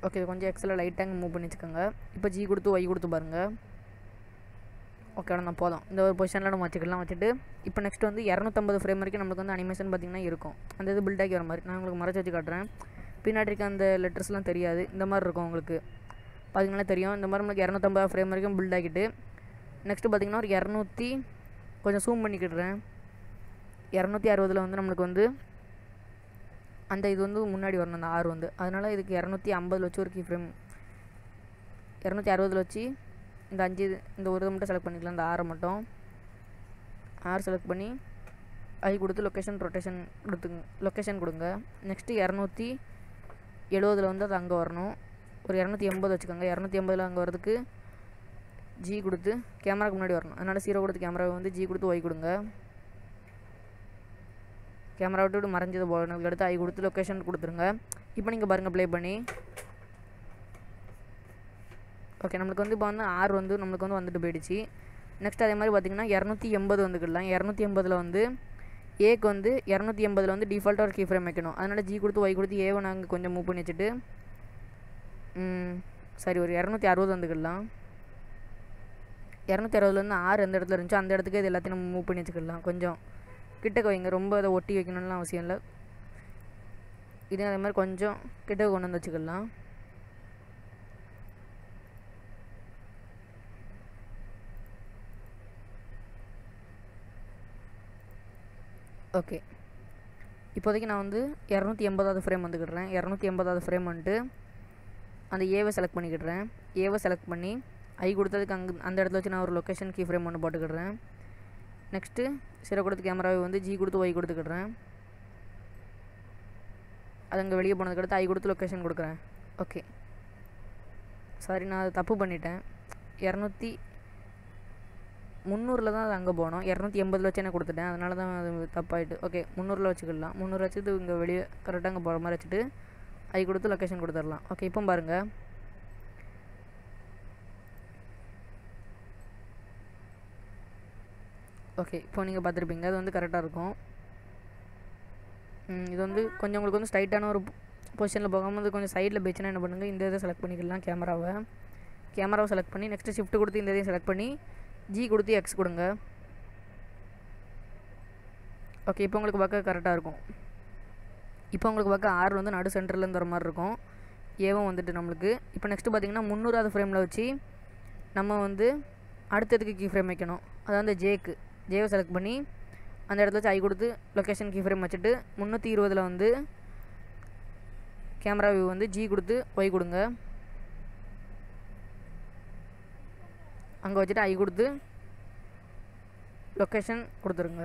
ஓகே கொஞ்சம் எக்ஸில் லைட்டாக மூவ் பண்ணி வச்சுக்கோங்க இப்போ ஜி கொடுத்து ஒய் கொடுத்து பாருங்கள் ஓகே நான் போதும் இந்த ஒரு பொசிஷனில் நம்ம வச்சுக்கலாம் வச்சுட்டு இப்போ நெக்ஸ்ட் வந்து இரநூத்தம்பது ஃப்ரேம் வரைக்கும் நம்மளுக்கு வந்து அனிமேஷன் பார்த்திங்கன்னா இருக்கும் அந்த இது பில்ட் ஆகி வர மாதிரி நான் உங்களுக்கு மறைச்சி வச்சு காட்டுறேன் பின்னாடி இருக்க அந்த லெட்டர்ஸ்லாம் தெரியாது இந்த மாதிரி இருக்கும் உங்களுக்கு பார்த்திங்கன்னா தெரியும் இந்த மாதிரி நம்மளுக்கு இரநூத்தம்பது ஃப்ரேம் வரைக்கும் பில்ட் ஆகிட்டு நெக்ஸ்ட்டு பார்த்திங்கன்னா ஒரு இரநூத்தி கொஞ்சம் ஜூம் பண்ணிக்கிடுறேன் இரநூத்தி அறுபதில் வந்து நம்மளுக்கு வந்து அந்த இது வந்து முன்னாடி வரணும் அந்த ஆறு வந்து அதனால் இதுக்கு இரநூத்தி ஐம்பதில் வச்சு ஒரு கீ ஃப்ரேம் இரநூத்தி அறுபதில் வச்சு இந்த அஞ்சு இது- இந்த ஒரு இதை மட்டும் செலக்ட் பண்ணிக்கலாம் இந்த ஆறை மட்டும் ஆறு செலக்ட் பண்ணி ஐ கொடுத்து லொக்கேஷன் ரொட்டேஷன் கொடுத்துங்க லொக்கேஷன் கொடுங்க நெக்ஸ்ட்டு இரநூத்தி எழுபதில் வந்து அது அங்கே வரணும் ஒரு இரநூத்தி எண்பது வச்சுக்கோங்க இரநூத்தி எண்பதில் அங்கே வரதுக்கு ஜி கொடுத்து கேமராக்கு முன்னாடி வரணும் அதனால் ஜீரோ கொடுத்து கேமராவை வந்து ஜி கொடுத்து ஒய் கொடுங்க கேமரா விட்டு விட்டு மறைஞ்சது போனதுக்கு அடுத்து ஐ கொடுத்து லொக்கேஷன் கொடுத்துருங்க இப்போ நீங்கள் பாருங்கள் ப்ளே பண்ணி ஓகே நம்மளுக்கு வந்து இப்போ வந்து ஆறு வந்து நம்மளுக்கு வந்து வந்துட்டு போயிடுச்சு நெக்ஸ்ட் அதே மாதிரி பார்த்தீங்கன்னா இரநூத்தி எண்பது வந்துக்கலாம் இரநூத்தி எண்பதில் வந்து ஏக்கு வந்து இரநூத்தி எண்பதில் வந்து டிஃபால்ட்டாக ஒரு கீ ஃப்ரேம் வைக்கணும் அதனால் ஜி கொடுத்து ஒய் கொடுத்து ஏவை நாங்கள் கொஞ்சம் மூவ் பண்ணி வச்சுட்டு ம், சரி ஒரு இரநூத்தி அறுபது வந்துக்கலாம் இரநூத்தி அறுபதுலேருந்து ஆறு எந்த இடத்துல இருந்துச்சோ அந்த இடத்துக்கு இது எல்லாத்தையும் நம்ம மூவ் பண்ணி வச்சுக்கலாம் கொஞ்சம் கிட்டக்க வைங்க ரொம்ப அதை ஒட்டி வைக்கணும்லாம் அவசியம் இல்லை இதே அதே மாதிரி கொஞ்சம் கிட்டக்க கொண்டு வந்து வச்சுக்கலாம் ஓகே இப்போதைக்கு நான் வந்து இரநூத்தி எண்பதாவது ஃப்ரேம் வந்துக்கிடுறேன் இரநூத்தி எண்பதாவது ஃப்ரேம் வந்துட்டு அந்த ஏவை செலக்ட் பண்ணிக்கிடுறேன் ஏவை செலக்ட் பண்ணி ஐ கொடுத்ததுக்கு அங்கே அந்த இடத்துல வச்சு நான் ஒரு லொக்கேஷன் கீ ஃப்ரேம் ஒன்று போட்டுக்கிடுறேன் நெக்ஸ்ட்டு சிற கொடுத்து கேமராவை வந்து ஜி கொடுத்து ஒய் கொடுத்துக்கிடுறேன் அது அங்கே வெளியே போனதுக்கடுத்து ஐ கொடுத்து லொக்கேஷன் கொடுக்குறேன் ஓகே சாரி நான் அது தப்பு பண்ணிட்டேன் இரநூத்தி முந்நூறில் தான் அது அங்கே போனோம் இரநூத்தி எண்பதில் வச்சு என்ன கொடுத்துட்டேன் அதனால தான் அது தப்பாயிட்டு ஓகே முந்நூறில் வச்சுக்கலாம் முந்நூறு வச்சுட்டு இங்கே வெளியே கரெக்டாக அங்கே போகிற மாதிரி வச்சுட்டு ஐ கொடுத்து லொக்கேஷன் கொடுத்துடலாம் ஓகே இப்போ பாருங்கள் ஓகே இப்போ நீங்கள் பார்த்துருப்பீங்க அது வந்து கரெக்டாக இருக்கும் ம், இது வந்து கொஞ்சம் உங்களுக்கு வந்து ஸ்ட்ரைட்டான ஒரு பொசிஷனில் போகாமல் இது கொஞ்சம் சைடில் போயிடுச்சுன்னா என்ன பண்ணுங்கள் இந்த இதை செலக்ட் பண்ணிக்கலாம் கேமராவை கேமராவை செலக்ட் பண்ணி நெக்ஸ்ட்டு ஷிஃப்ட் கொடுத்து இந்த இதையும் செலக்ட் பண்ணி ஜி கொடுத்து எக்ஸ் கொடுங்க ஓகே இப்போ உங்களுக்கு பார்க்க கரெக்டாக இருக்கும் இப்போ உங்களுக்கு பார்க்க ஆறு வந்து நடு சென்டர்லேருந்து வர மாதிரி இருக்கும் ஏவும் வந்துட்டு நம்மளுக்கு இப்போ நெக்ஸ்ட்டு பார்த்தீங்கன்னா முந்நூறாவது ஃப்ரேமில் வச்சு நம்ம வந்து அடுத்ததுக்கு கீ ஃப்ரேம் வைக்கணும் அதாவது அந்த ஜேக்கு ஜேவை செலக்ட் பண்ணி அந்த இடத்துல வச்சு ஐ கொடுத்து லொக்கேஷன் கீ ஃப்ரேம் வச்சுட்டு முந்நூற்றி இருபதில் வந்து கேமரா வியூ வந்து ஜி கொடுத்து ஒய் கொடுங்க அங்கே வச்சுட்டு ஐ கொடுத்து லொக்கேஷன் கொடுத்துருங்க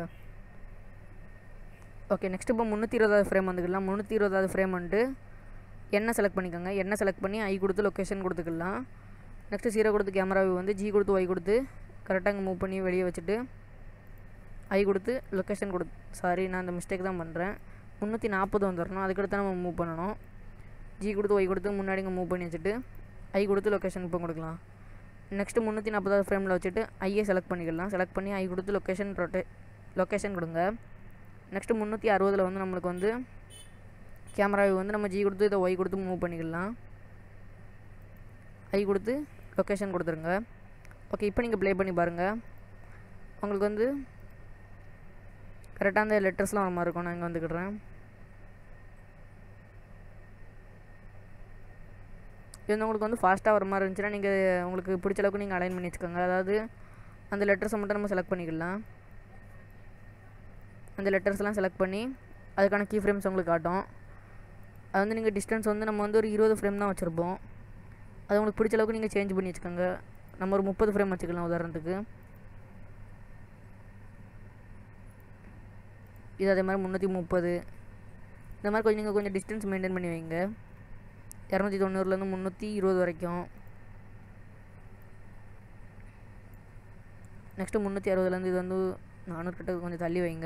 ஓகே நெக்ஸ்ட் இப்போ முந்நூற்றி இருபதாவது ஃப்ரேம் வந்துக்கலாம் முந்நூற்றி இருபதாவது ஃப்ரேம் வந்துட்டு என்ன செலக்ட் பண்ணிக்கோங்க என்ன செலக்ட் பண்ணி ஐ கொடுத்து லொக்கேஷன் கொடுத்துக்கலாம் நெக்ஸ்ட்டு ஜீரோ கொடுத்து கேமரா வியூ வந்து ஜி கொடுத்து ஒய் கொடுத்து கரெக்டாக இங்கே மூவ் பண்ணி வெளியே வச்சுட்டு ஐ கொடுத்து லொக்கேஷன் கொடு சாரி நான் அந்த மிஸ்டேக் தான் பண்ணுறேன் முந்நூற்றி நாற்பது வந்துடணும் அதுக்கடுத்து நம்ம மூவ் பண்ணணும் ஜி கொடுத்து ஒய் கொடுத்து முன்னாடி இங்கே மூவ் பண்ணி வச்சுட்டு ஐ கொடுத்து லொக்கேஷன் இப்போ கொடுக்கலாம் நெக்ஸ்ட்டு முந்நூற்றி நாற்பதாவது ஃப்ரேமில் வச்சுட்டு ஐயை செலக்ட் பண்ணிக்கலாம் செலக்ட் பண்ணி ஐ கொடுத்து லொக்கேஷன் ரொட்டே லொக்கேஷன் கொடுங்க நெக்ஸ்ட்டு முந்நூற்றி அறுபதில் வந்து நம்மளுக்கு வந்து கேமரா வந்து நம்ம ஜி கொடுத்து இதை ஒய் கொடுத்து மூவ் பண்ணிக்கலாம் ஐ கொடுத்து லொக்கேஷன் கொடுத்துருங்க ஓகே இப்போ நீங்கள் ப்ளே பண்ணி பாருங்கள் உங்களுக்கு வந்து கரெக்டாக அந்த லெட்டர்ஸ்லாம் வர மாதிரி இருக்கும் நான் இங்கே வந்துக்கிடுறேன் இது வந்து உங்களுக்கு வந்து ஃபாஸ்ட்டாக வர மாதிரி இருந்துச்சுன்னா நீங்கள் உங்களுக்கு பிடிச்ச அளவுக்கு நீங்கள் அலைன் பண்ணி வச்சுக்கோங்க அதாவது அந்த லெட்டர்ஸை மட்டும் நம்ம செலக்ட் பண்ணிக்கலாம் அந்த லெட்டர்ஸ்லாம் செலக்ட் பண்ணி அதுக்கான கீ ஃப்ரேம்ஸ் உங்களுக்கு காட்டும் அது வந்து நீங்கள் டிஸ்டன்ஸ் வந்து நம்ம வந்து ஒரு இருபது ஃப்ரேம் தான் வச்சுருப்போம் அது உங்களுக்கு பிடிச்ச அளவுக்கு நீங்கள் சேஞ்ச் பண்ணி வச்சுக்கோங்க நம்ம ஒரு முப்பது ஃப்ரேம் வச்சுக்கலாம் உதாரணத்துக்கு இது அதே மாதிரி முந்நூற்றி முப்பது இந்த மாதிரி கொஞ்சம் நீங்கள் கொஞ்சம் டிஸ்டன்ஸ் மெயின்டைன் பண்ணி வைங்க இரநூத்தி தொண்ணூறுலேருந்து முந்நூற்றி இருபது வரைக்கும் நெக்ஸ்ட்டு முந்நூற்றி அறுபதுலேருந்து இது வந்து நானூறு கிட்ட கொஞ்சம் தள்ளி வைங்க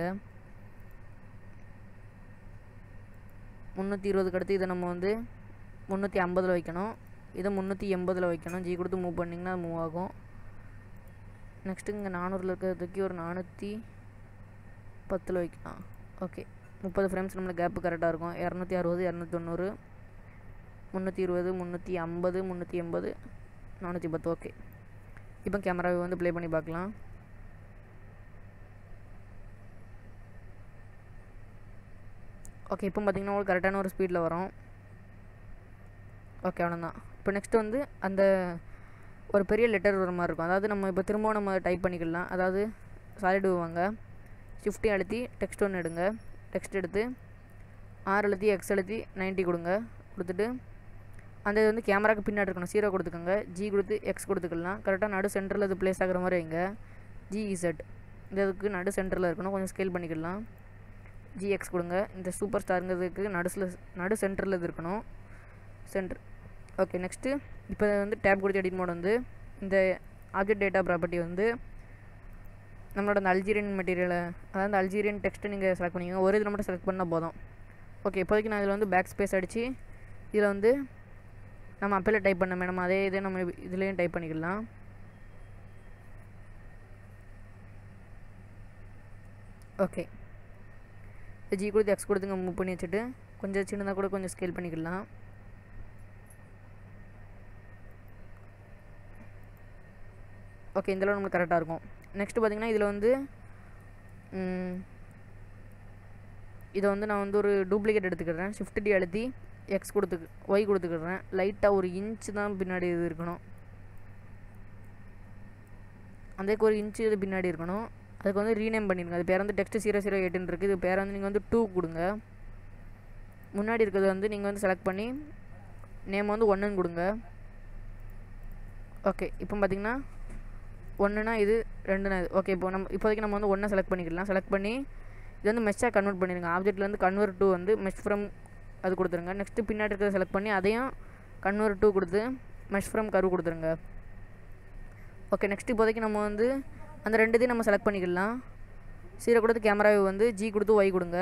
முந்நூற்றி இருபதுக்கு அடுத்து இதை நம்ம வந்து முந்நூற்றி ஐம்பதில் வைக்கணும் இதை முந்நூற்றி எண்பதில் வைக்கணும் ஜி கொடுத்து மூவ் பண்ணிங்கன்னா மூவ் ஆகும் நெக்ஸ்ட்டு இங்கே நானூறில் இருக்கிறதுக்கு ஒரு நானூற்றி பத்தில் வைக்கலாம் ஓகே முப்பது ஃப்ரேம்ஸ் நம்மளுக்கு கேப்பு கரெக்டாக இருக்கும் இரநூத்தி அறுபது இரநூத்தி தொண்ணூறு முந்நூற்றி இருபது முந்நூற்றி ஐம்பது முந்நூற்றி எண்பது நானூற்றி பத்து ஓகே இப்போ கேமராவை வந்து ப்ளே பண்ணி பார்க்கலாம் ஓகே இப்போ பார்த்தீங்கன்னா உங்களுக்கு கரெக்டான ஒரு ஸ்பீடில் வரும் ஓகே அவ்வளோதான் இப்போ நெக்ஸ்ட் வந்து அந்த ஒரு பெரிய லெட்டர் வர மாதிரி இருக்கும் அதாவது நம்ம இப்போ திரும்பவும் நம்ம டைப் பண்ணிக்கலாம் அதாவது சாலிட் வாங்க ஷிஃப்டி அழுத்தி டெக்ஸ்ட் ஒன்று எடுங்க டெக்ஸ்ட் எடுத்து ஆர் அழுத்தி எக்ஸ் அழுத்தி நைன்ட்டி கொடுங்க கொடுத்துட்டு அந்த இது வந்து கேமராக்கு பின்னாடி இருக்கணும் ஜீரோ கொடுத்துக்கோங்க ஜி கொடுத்து எக்ஸ் கொடுத்துக்கலாம் கரெக்டாக நடு சென்டரில் இது ப்ளேஸ் ஆகிற மாதிரி வைங்க ஜிஇசட் இந்த இதுக்கு நடு சென்டரில் இருக்கணும் கொஞ்சம் ஸ்கேல் பண்ணிக்கலாம் ஜிஎக்ஸ் கொடுங்க இந்த சூப்பர் ஸ்டாருங்கிறதுக்கு நடுசில் நடு சென்டரில் இது இருக்கணும் சென்டர் ஓகே நெக்ஸ்ட்டு இப்போ வந்து டேப் கொடுத்து எடிட் மோட் வந்து இந்த ஆப்ஜெக்ட் டேட்டா ப்ராப்பர்ட்டி வந்து நம்மளோட அந்த அல்ஜீரியன் மெட்டீரியலை அதாவது அந்த அல்ஜீரியன் டெக்ஸ்ட்டு நீங்கள் செலக்ட் பண்ணிக்கோங்க ஒரு இதில் மட்டும் செலக்ட் பண்ணால் போதும் ஓகே இப்போதைக்கு நான் இதில் வந்து பேக் ஸ்பேஸ் அடித்து இதில் வந்து நம்ம அப்பையில் டைப் பண்ண மேடம் அதே இதே நம்ம இதுலேயும் டைப் பண்ணிக்கலாம் ஓகே ஜி கொடுத்து எக்ஸ் கொடுத்துங்க மூவ் பண்ணி வச்சுட்டு கொஞ்சம் சின்னதாக கூட கொஞ்சம் ஸ்கேல் பண்ணிக்கலாம் ஓகே இந்தளவு நம்மளுக்கு கரெக்டாக இருக்கும் நெக்ஸ்ட்டு பார்த்தீங்கன்னா இதில் வந்து இதை வந்து நான் வந்து ஒரு டூப்ளிகேட் எடுத்துக்கிறேன் ஷிஃப்ட் டி அழுத்தி எக்ஸ் கொடுத்து ஒய் கொடுத்துக்கிறேன் லைட்டாக ஒரு இன்ச்சு தான் பின்னாடி இது இருக்கணும் அதுக்கு ஒரு இன்ச்சு இது பின்னாடி இருக்கணும் அதுக்கு வந்து ரீநேம் பண்ணிடுங்க அது பேர் வந்து டெக்ஸ்ட் ஜீரோ ஜீரோ எயிட்டுன்னு இருக்குது இது பேர் வந்து நீங்கள் வந்து டூ கொடுங்க முன்னாடி இருக்கிறது வந்து நீங்கள் வந்து செலக்ட் பண்ணி நேம் வந்து ஒன்றுன்னு கொடுங்க ஓகே இப்போ பார்த்தீங்கன்னா ஒன்றுனா இது ரெண்டுனா இது ஓகே இப்போ நம்ம இப்போதைக்கு நம்ம வந்து ஒன்றை செலக்ட் பண்ணிக்கலாம் செலக்ட் பண்ணி இது வந்து மெஷ்ஷாக கன்வெர்ட் பண்ணிடுங்க ஆப்ஜெக்ட்லேருந்து கன்வெர்ட் டூ வந்து மெஷ் ஃப்ரம் அது கொடுத்துருங்க நெக்ஸ்ட்டு பின்னாடி இருக்கிறத செலக்ட் பண்ணி அதையும் கன்வெர்ட் டூ கொடுத்து மெஷ் ஃப்ரம் கரு கொடுத்துருங்க ஓகே நெக்ஸ்ட் இப்போதைக்கு நம்ம வந்து அந்த ரெண்டுத்தையும் நம்ம செலக்ட் பண்ணிக்கலாம் சீரை கொடுத்து கேமராவை வந்து ஜி கொடுத்து ஒய் கொடுங்க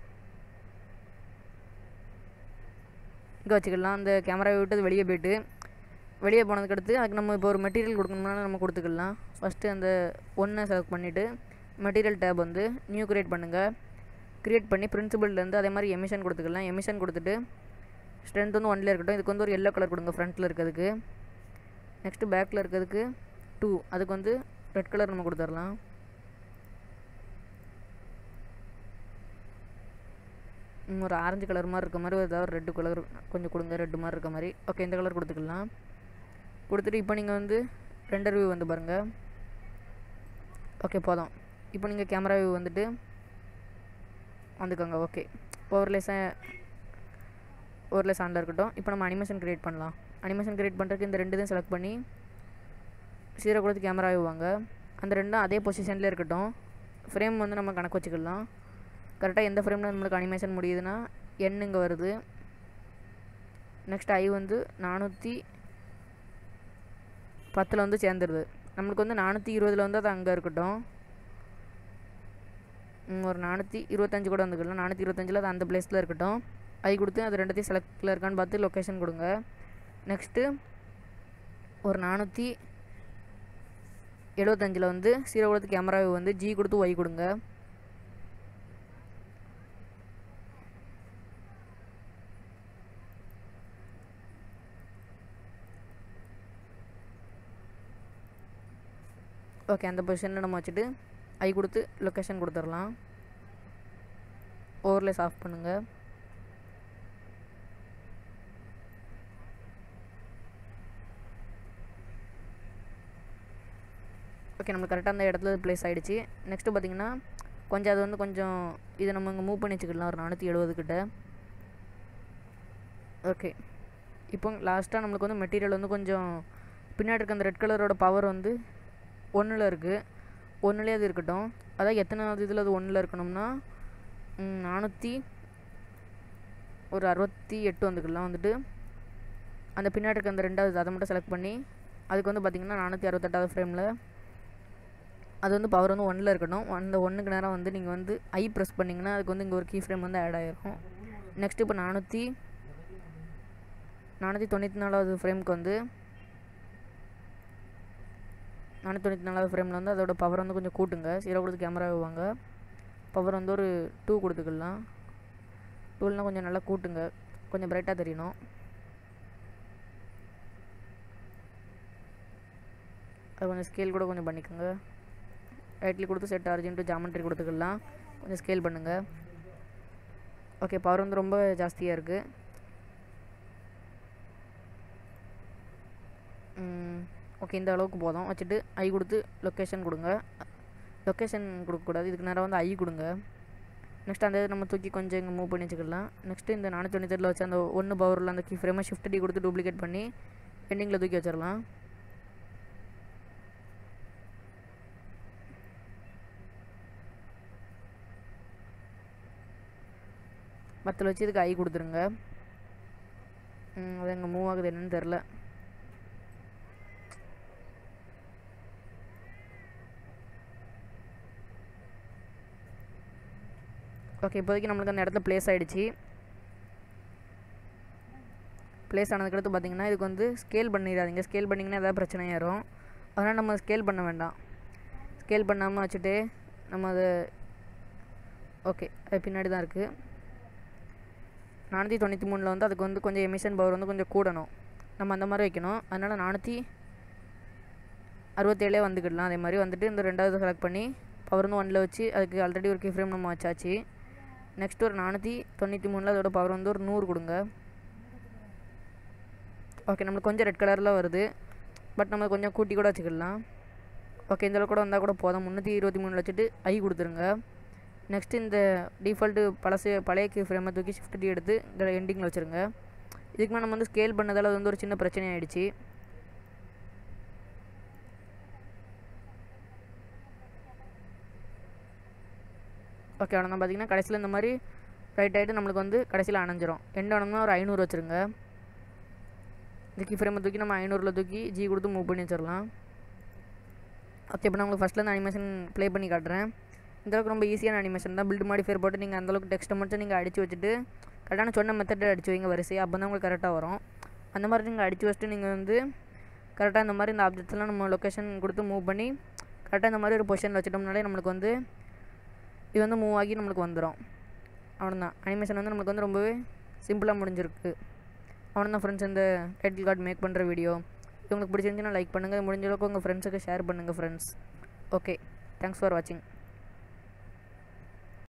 இங்கே வச்சுக்கலாம் அந்த கேமராவை விட்டு அது வெளியே போயிட்டு வெளியே போனதுக்கு அடுத்து அதுக்கு நம்ம இப்போ ஒரு மெட்டீரியல் கொடுக்கணும்னா நம்ம கொடுத்துக்கலாம் ஃபஸ்ட்டு அந்த ஒன்றை செலக்ட் பண்ணிவிட்டு மெட்டீரியல் டேப் வந்து நியூ க்ரியேட் பண்ணுங்கள் க்ரியேட் பண்ணி பிரின்சிபல்லேருந்து அதே மாதிரி எமிஷன் கொடுத்துக்கலாம் எமிஷன் கொடுத்துட்டு ஸ்ட்ரென்த் வந்து ஒன்லேயே இருக்கட்டும் இதுக்கு வந்து ஒரு எல்லோ கலர் கொடுங்க ஃப்ரண்ட்டில் இருக்கிறதுக்கு நெக்ஸ்ட்டு பேக்கில் இருக்கிறதுக்கு டூ அதுக்கு வந்து ரெட் கலர் நம்ம கொடுத்துடலாம் ஒரு ஆரஞ்சு கலர் மாதிரி இருக்க மாதிரி ஏதாவது ரெட்டு கலர் கொஞ்சம் கொடுங்க ரெட்டு மாதிரி இருக்க மாதிரி ஓகே இந்த கலர் கொடுத்துக்கலாம் கொடுத்துட்டு இப்போ நீங்கள் வந்து ரெண்டர் வியூ வந்து பாருங்கள் ஓகே போதும் இப்போ நீங்கள் கேமரா வியூ வந்துட்டு வந்துக்கோங்க ஓகே ஓவர்லேஸாக ஓவர்லேஸ் ஆனில் இருக்கட்டும் இப்போ நம்ம அனிமேஷன் க்ரியேட் பண்ணலாம் அனிமேஷன் க்ரியேட் பண்ணுறதுக்கு இந்த ரெண்டு தான் செலக்ட் பண்ணி சீரோ கொடுத்து கேமரா வாங்க அந்த ரெண்டும் அதே பொசிஷன்லேயே இருக்கட்டும் ஃப்ரேம் வந்து நம்ம கணக்கு வச்சுக்கலாம் கரெக்டாக எந்த ஃப்ரேமில் நம்மளுக்கு அனிமேஷன் முடியுதுன்னா எண் இங்கே வருது நெக்ஸ்ட் ஐ வந்து நானூற்றி பத்தில் வந்து சேர்ந்துருது நம்மளுக்கு வந்து நானூற்றி இருபதில் வந்து அது அங்கே இருக்கட்டும் ஒரு நானூற்றி இருபத்தஞ்சு கூட வந்துக்கலாம் நானூற்றி இருபத்தஞ்சில் அது அந்த பிளேஸில் இருக்கட்டும் ஐ கொடுத்து அது ரெண்டுத்தையும் செலக்டில் இருக்கான்னு பார்த்து லொக்கேஷன் கொடுங்க நெக்ஸ்ட்டு ஒரு நானூற்றி எழுபத்தஞ்சில் வந்து ஜீரோ கொடுத்து கேமராவை வந்து ஜி கொடுத்து ஒய் கொடுங்க ஓகே அந்த பொசிஷனில் நம்ம வச்சுட்டு ஐ கொடுத்து லொக்கேஷன் கொடுத்துடலாம் ஓவர்லேஸ் ஆஃப் பண்ணுங்கள் ஓகே நம்மளுக்கு கரெக்டாக அந்த இடத்துல ப்ளேஸ் ஆகிடுச்சு நெக்ஸ்ட்டு பார்த்தீங்கன்னா கொஞ்சம் அது வந்து கொஞ்சம் இதை நம்ம இங்கே மூவ் பண்ணி வச்சுக்கலாம் ஒரு நானூற்றி எழுபது கிட்ட ஓகே இப்போ லாஸ்ட்டாக நம்மளுக்கு வந்து மெட்டீரியல் வந்து கொஞ்சம் பின்னாடி இருக்க அந்த ரெட் கலரோட பவர் வந்து ஒன்றில் இருக்குது ஒன்றுலேயே அது இருக்கட்டும் அதான் எத்தனாவது இதில் அது ஒன்றில் இருக்கணும்னா நானூற்றி ஒரு அறுபத்தி எட்டு வந்துக்கலாம் வந்துட்டு அந்த பின்னாடி இருக்க அந்த ரெண்டாவது அதை மட்டும் செலக்ட் பண்ணி அதுக்கு வந்து பார்த்திங்கன்னா நானூற்றி அறுபத்தெட்டாவது ஃப்ரேமில் அது வந்து பவர் வந்து ஒன்றில் இருக்கட்டும் அந்த ஒன்றுக்கு நேரம் வந்து நீங்கள் வந்து ஐ ப்ரெஸ் பண்ணிங்கன்னா அதுக்கு வந்து இங்கே ஒரு கீ ஃப்ரேம் வந்து ஆட் ஆகிருக்கும் நெக்ஸ்ட் இப்போ நானூற்றி நானூற்றி தொண்ணூற்றி நாலாவது ஃப்ரேமுக்கு வந்து நானூற்றி தொண்ணூற்றி நாலாவது ஃப்ரேமில் வந்து அதோட பவர் வந்து கொஞ்சம் கூட்டுங்க ஜீரோ கொடுத்து கேமரா வாங்க பவர் வந்து ஒரு டூ கொடுத்துக்கலாம் டூல்னால் கொஞ்சம் நல்லா கூட்டுங்க கொஞ்சம் பிரைட்டாக தெரியணும் அது கொஞ்சம் ஸ்கேல் கூட கொஞ்சம் பண்ணிக்கோங்க ரைட்லி கொடுத்து செட் அர்ஜென்ட்டு ஜாமெண்ட்ரி கொடுத்துக்கலாம் கொஞ்சம் ஸ்கேல் பண்ணுங்கள் ஓகே பவர் வந்து ரொம்ப ஜாஸ்தியாக இருக்குது ஓகே இந்த அளவுக்கு போதும் வச்சுட்டு ஐ கொடுத்து லொக்கேஷன் கொடுங்க லொக்கேஷன் கொடுக்கக்கூடாது இதுக்கு நேரம் வந்து ஐ கொடுங்க நெக்ஸ்ட் அந்த இதை நம்ம தூக்கி கொஞ்சம் இங்கே மூவ் பண்ணி வச்சுக்கலாம் நெக்ஸ்ட்டு இந்த நானூற்றி தொண்ணூத்தெட்டில் வச்சு அந்த ஒன்று பவரில் அந்த கீ ஃப்ரேமை ஷிஃப்ட் டி கொடுத்து டூப்ளிகேட் பண்ணி எண்டிங்கில் தூக்கி வச்சிடலாம் மத்தில் வச்சு இதுக்கு ஐ கொடுத்துருங்க அது எங்கே மூவ் ஆகுது என்னன்னு தெரில ஓகே இப்போதைக்கு நம்மளுக்கு அந்த இடத்துல ப்ளேஸ் ஆகிடுச்சு ப்ளேஸ் ஆனதுக்கடுத்து பார்த்தீங்கன்னா இதுக்கு வந்து ஸ்கேல் பண்ணிடாதீங்க ஸ்கேல் பண்ணிங்கன்னா ஏதாவது பிரச்சனையாயிரும் அதனால் நம்ம ஸ்கேல் பண்ண வேண்டாம் ஸ்கேல் பண்ணாமல் வச்சுட்டு நம்ம அதை ஓகே அது பின்னாடி தான் இருக்குது நானூற்றி தொண்ணூற்றி மூணில் வந்து அதுக்கு வந்து கொஞ்சம் எமிஷன் பவர் வந்து கொஞ்சம் கூடணும் நம்ம அந்த மாதிரி வைக்கணும் அதனால் நானூற்றி அறுபத்தேழே வந்துக்கிடலாம் அதே மாதிரி வந்துட்டு இந்த ரெண்டாவது செலக்ட் பண்ணி பவர் வந்து ஒன்றில் வச்சு அதுக்கு ஆல்ரெடி ஒரு கீ ஃப்ரேம் நம்ம வச்சாச்சு நெக்ஸ்ட் ஒரு நானூற்றி தொண்ணூற்றி மூணில் அதோட பவர் வந்து ஒரு நூறு கொடுங்க ஓகே நம்மளுக்கு கொஞ்சம் ரெட் கலரில் வருது பட் நம்ம கொஞ்சம் கூட்டி கூட வச்சுக்கலாம் ஓகே இந்த அளவுக்கு கூட வந்தால் கூட போதும் முந்நூற்றி இருபத்தி மூணு வச்சுட்டு ஐ கொடுத்துருங்க நெக்ஸ்ட் இந்த டிஃபால்ட்டு பழசு பழைய கீ ஃப்ரேமை தூக்கி ஷிஃப்ட் டி எடுத்து இந்த எண்டிங்கில் வச்சுருங்க இதுக்கு மேலே நம்ம வந்து ஸ்கேல் பண்ணதால் அது வந்து ஒரு சின்ன பிரச்சனை ஆகிடுச்சு ஓகே ஆனால் பார்த்தீங்கன்னா கடைசியில் இந்த மாதிரி ரைட் ஆகிட்டு நம்மளுக்கு வந்து கடைசியில் அணைஞ்சிரும் எண்ட் ஆனோம்னா ஒரு ஐநூறு வச்சுருங்க இந்த கீ ஃப்ரேமை தூக்கி நம்ம ஐநூறில் தூக்கி ஜி கொடுத்து மூவ் பண்ணி வச்சிடலாம் ஓகே இப்போ நான் உங்களுக்கு ஃபஸ்ட்டில் அனிமேஷன் ப்ளே பண்ணி காட்டுறேன் இந்தளவுக்கு ரொம்ப ஈஸியான அனிமேஷன் தான் பில்டு மாடிஃபையர் போட்டு நீங்கள் அந்தளவுக்கு டெக்ஸ்ட்டை மட்டும் நீங்கள் அடித்து வச்சுட்டு கரெக்டான சொன்ன மெத்தட் அடித்து வைங்க வரிசையாக அப்போ தான் உங்களுக்கு கரெக்டாக வரும் அந்த மாதிரி நீங்கள் அடித்து வச்சுட்டு நீங்கள் வந்து கரெக்டாக இந்த மாதிரி இந்த ஆப்ஜெக்ட்ஸ்லாம் நம்ம லொக்கேஷன் கொடுத்து மூவ் பண்ணி கரெக்டாக இந்த மாதிரி ஒரு பொசிஷனில் வச்சிட்டோம்னாலே நம்மளுக்கு வந்து இது வந்து மூவ் ஆகி நம்மளுக்கு வந்துடும் அவ்வளோதான் அனிமேஷன் வந்து நம்மளுக்கு வந்து ரொம்பவே சிம்பிளாக முடிஞ்சிருக்கு அவ்வளோதான் ஃப்ரெண்ட்ஸ் இந்த டைட்டில் கார்டு மேக் பண்ணுற வீடியோ இது உங்களுக்கு பிடிச்சிருந்துச்சுன்னா லைக் பண்ணுங்கள் முடிஞ்ச அளவுக்கு உங்கள் ஃப்ரெண்ட்ஸுக்கு ஷேர் பண்ணுங்கள் ஃப்ரெண்ட்ஸ் ஓகே தேங்க்ஸ் ஃபார் வாட்சிங்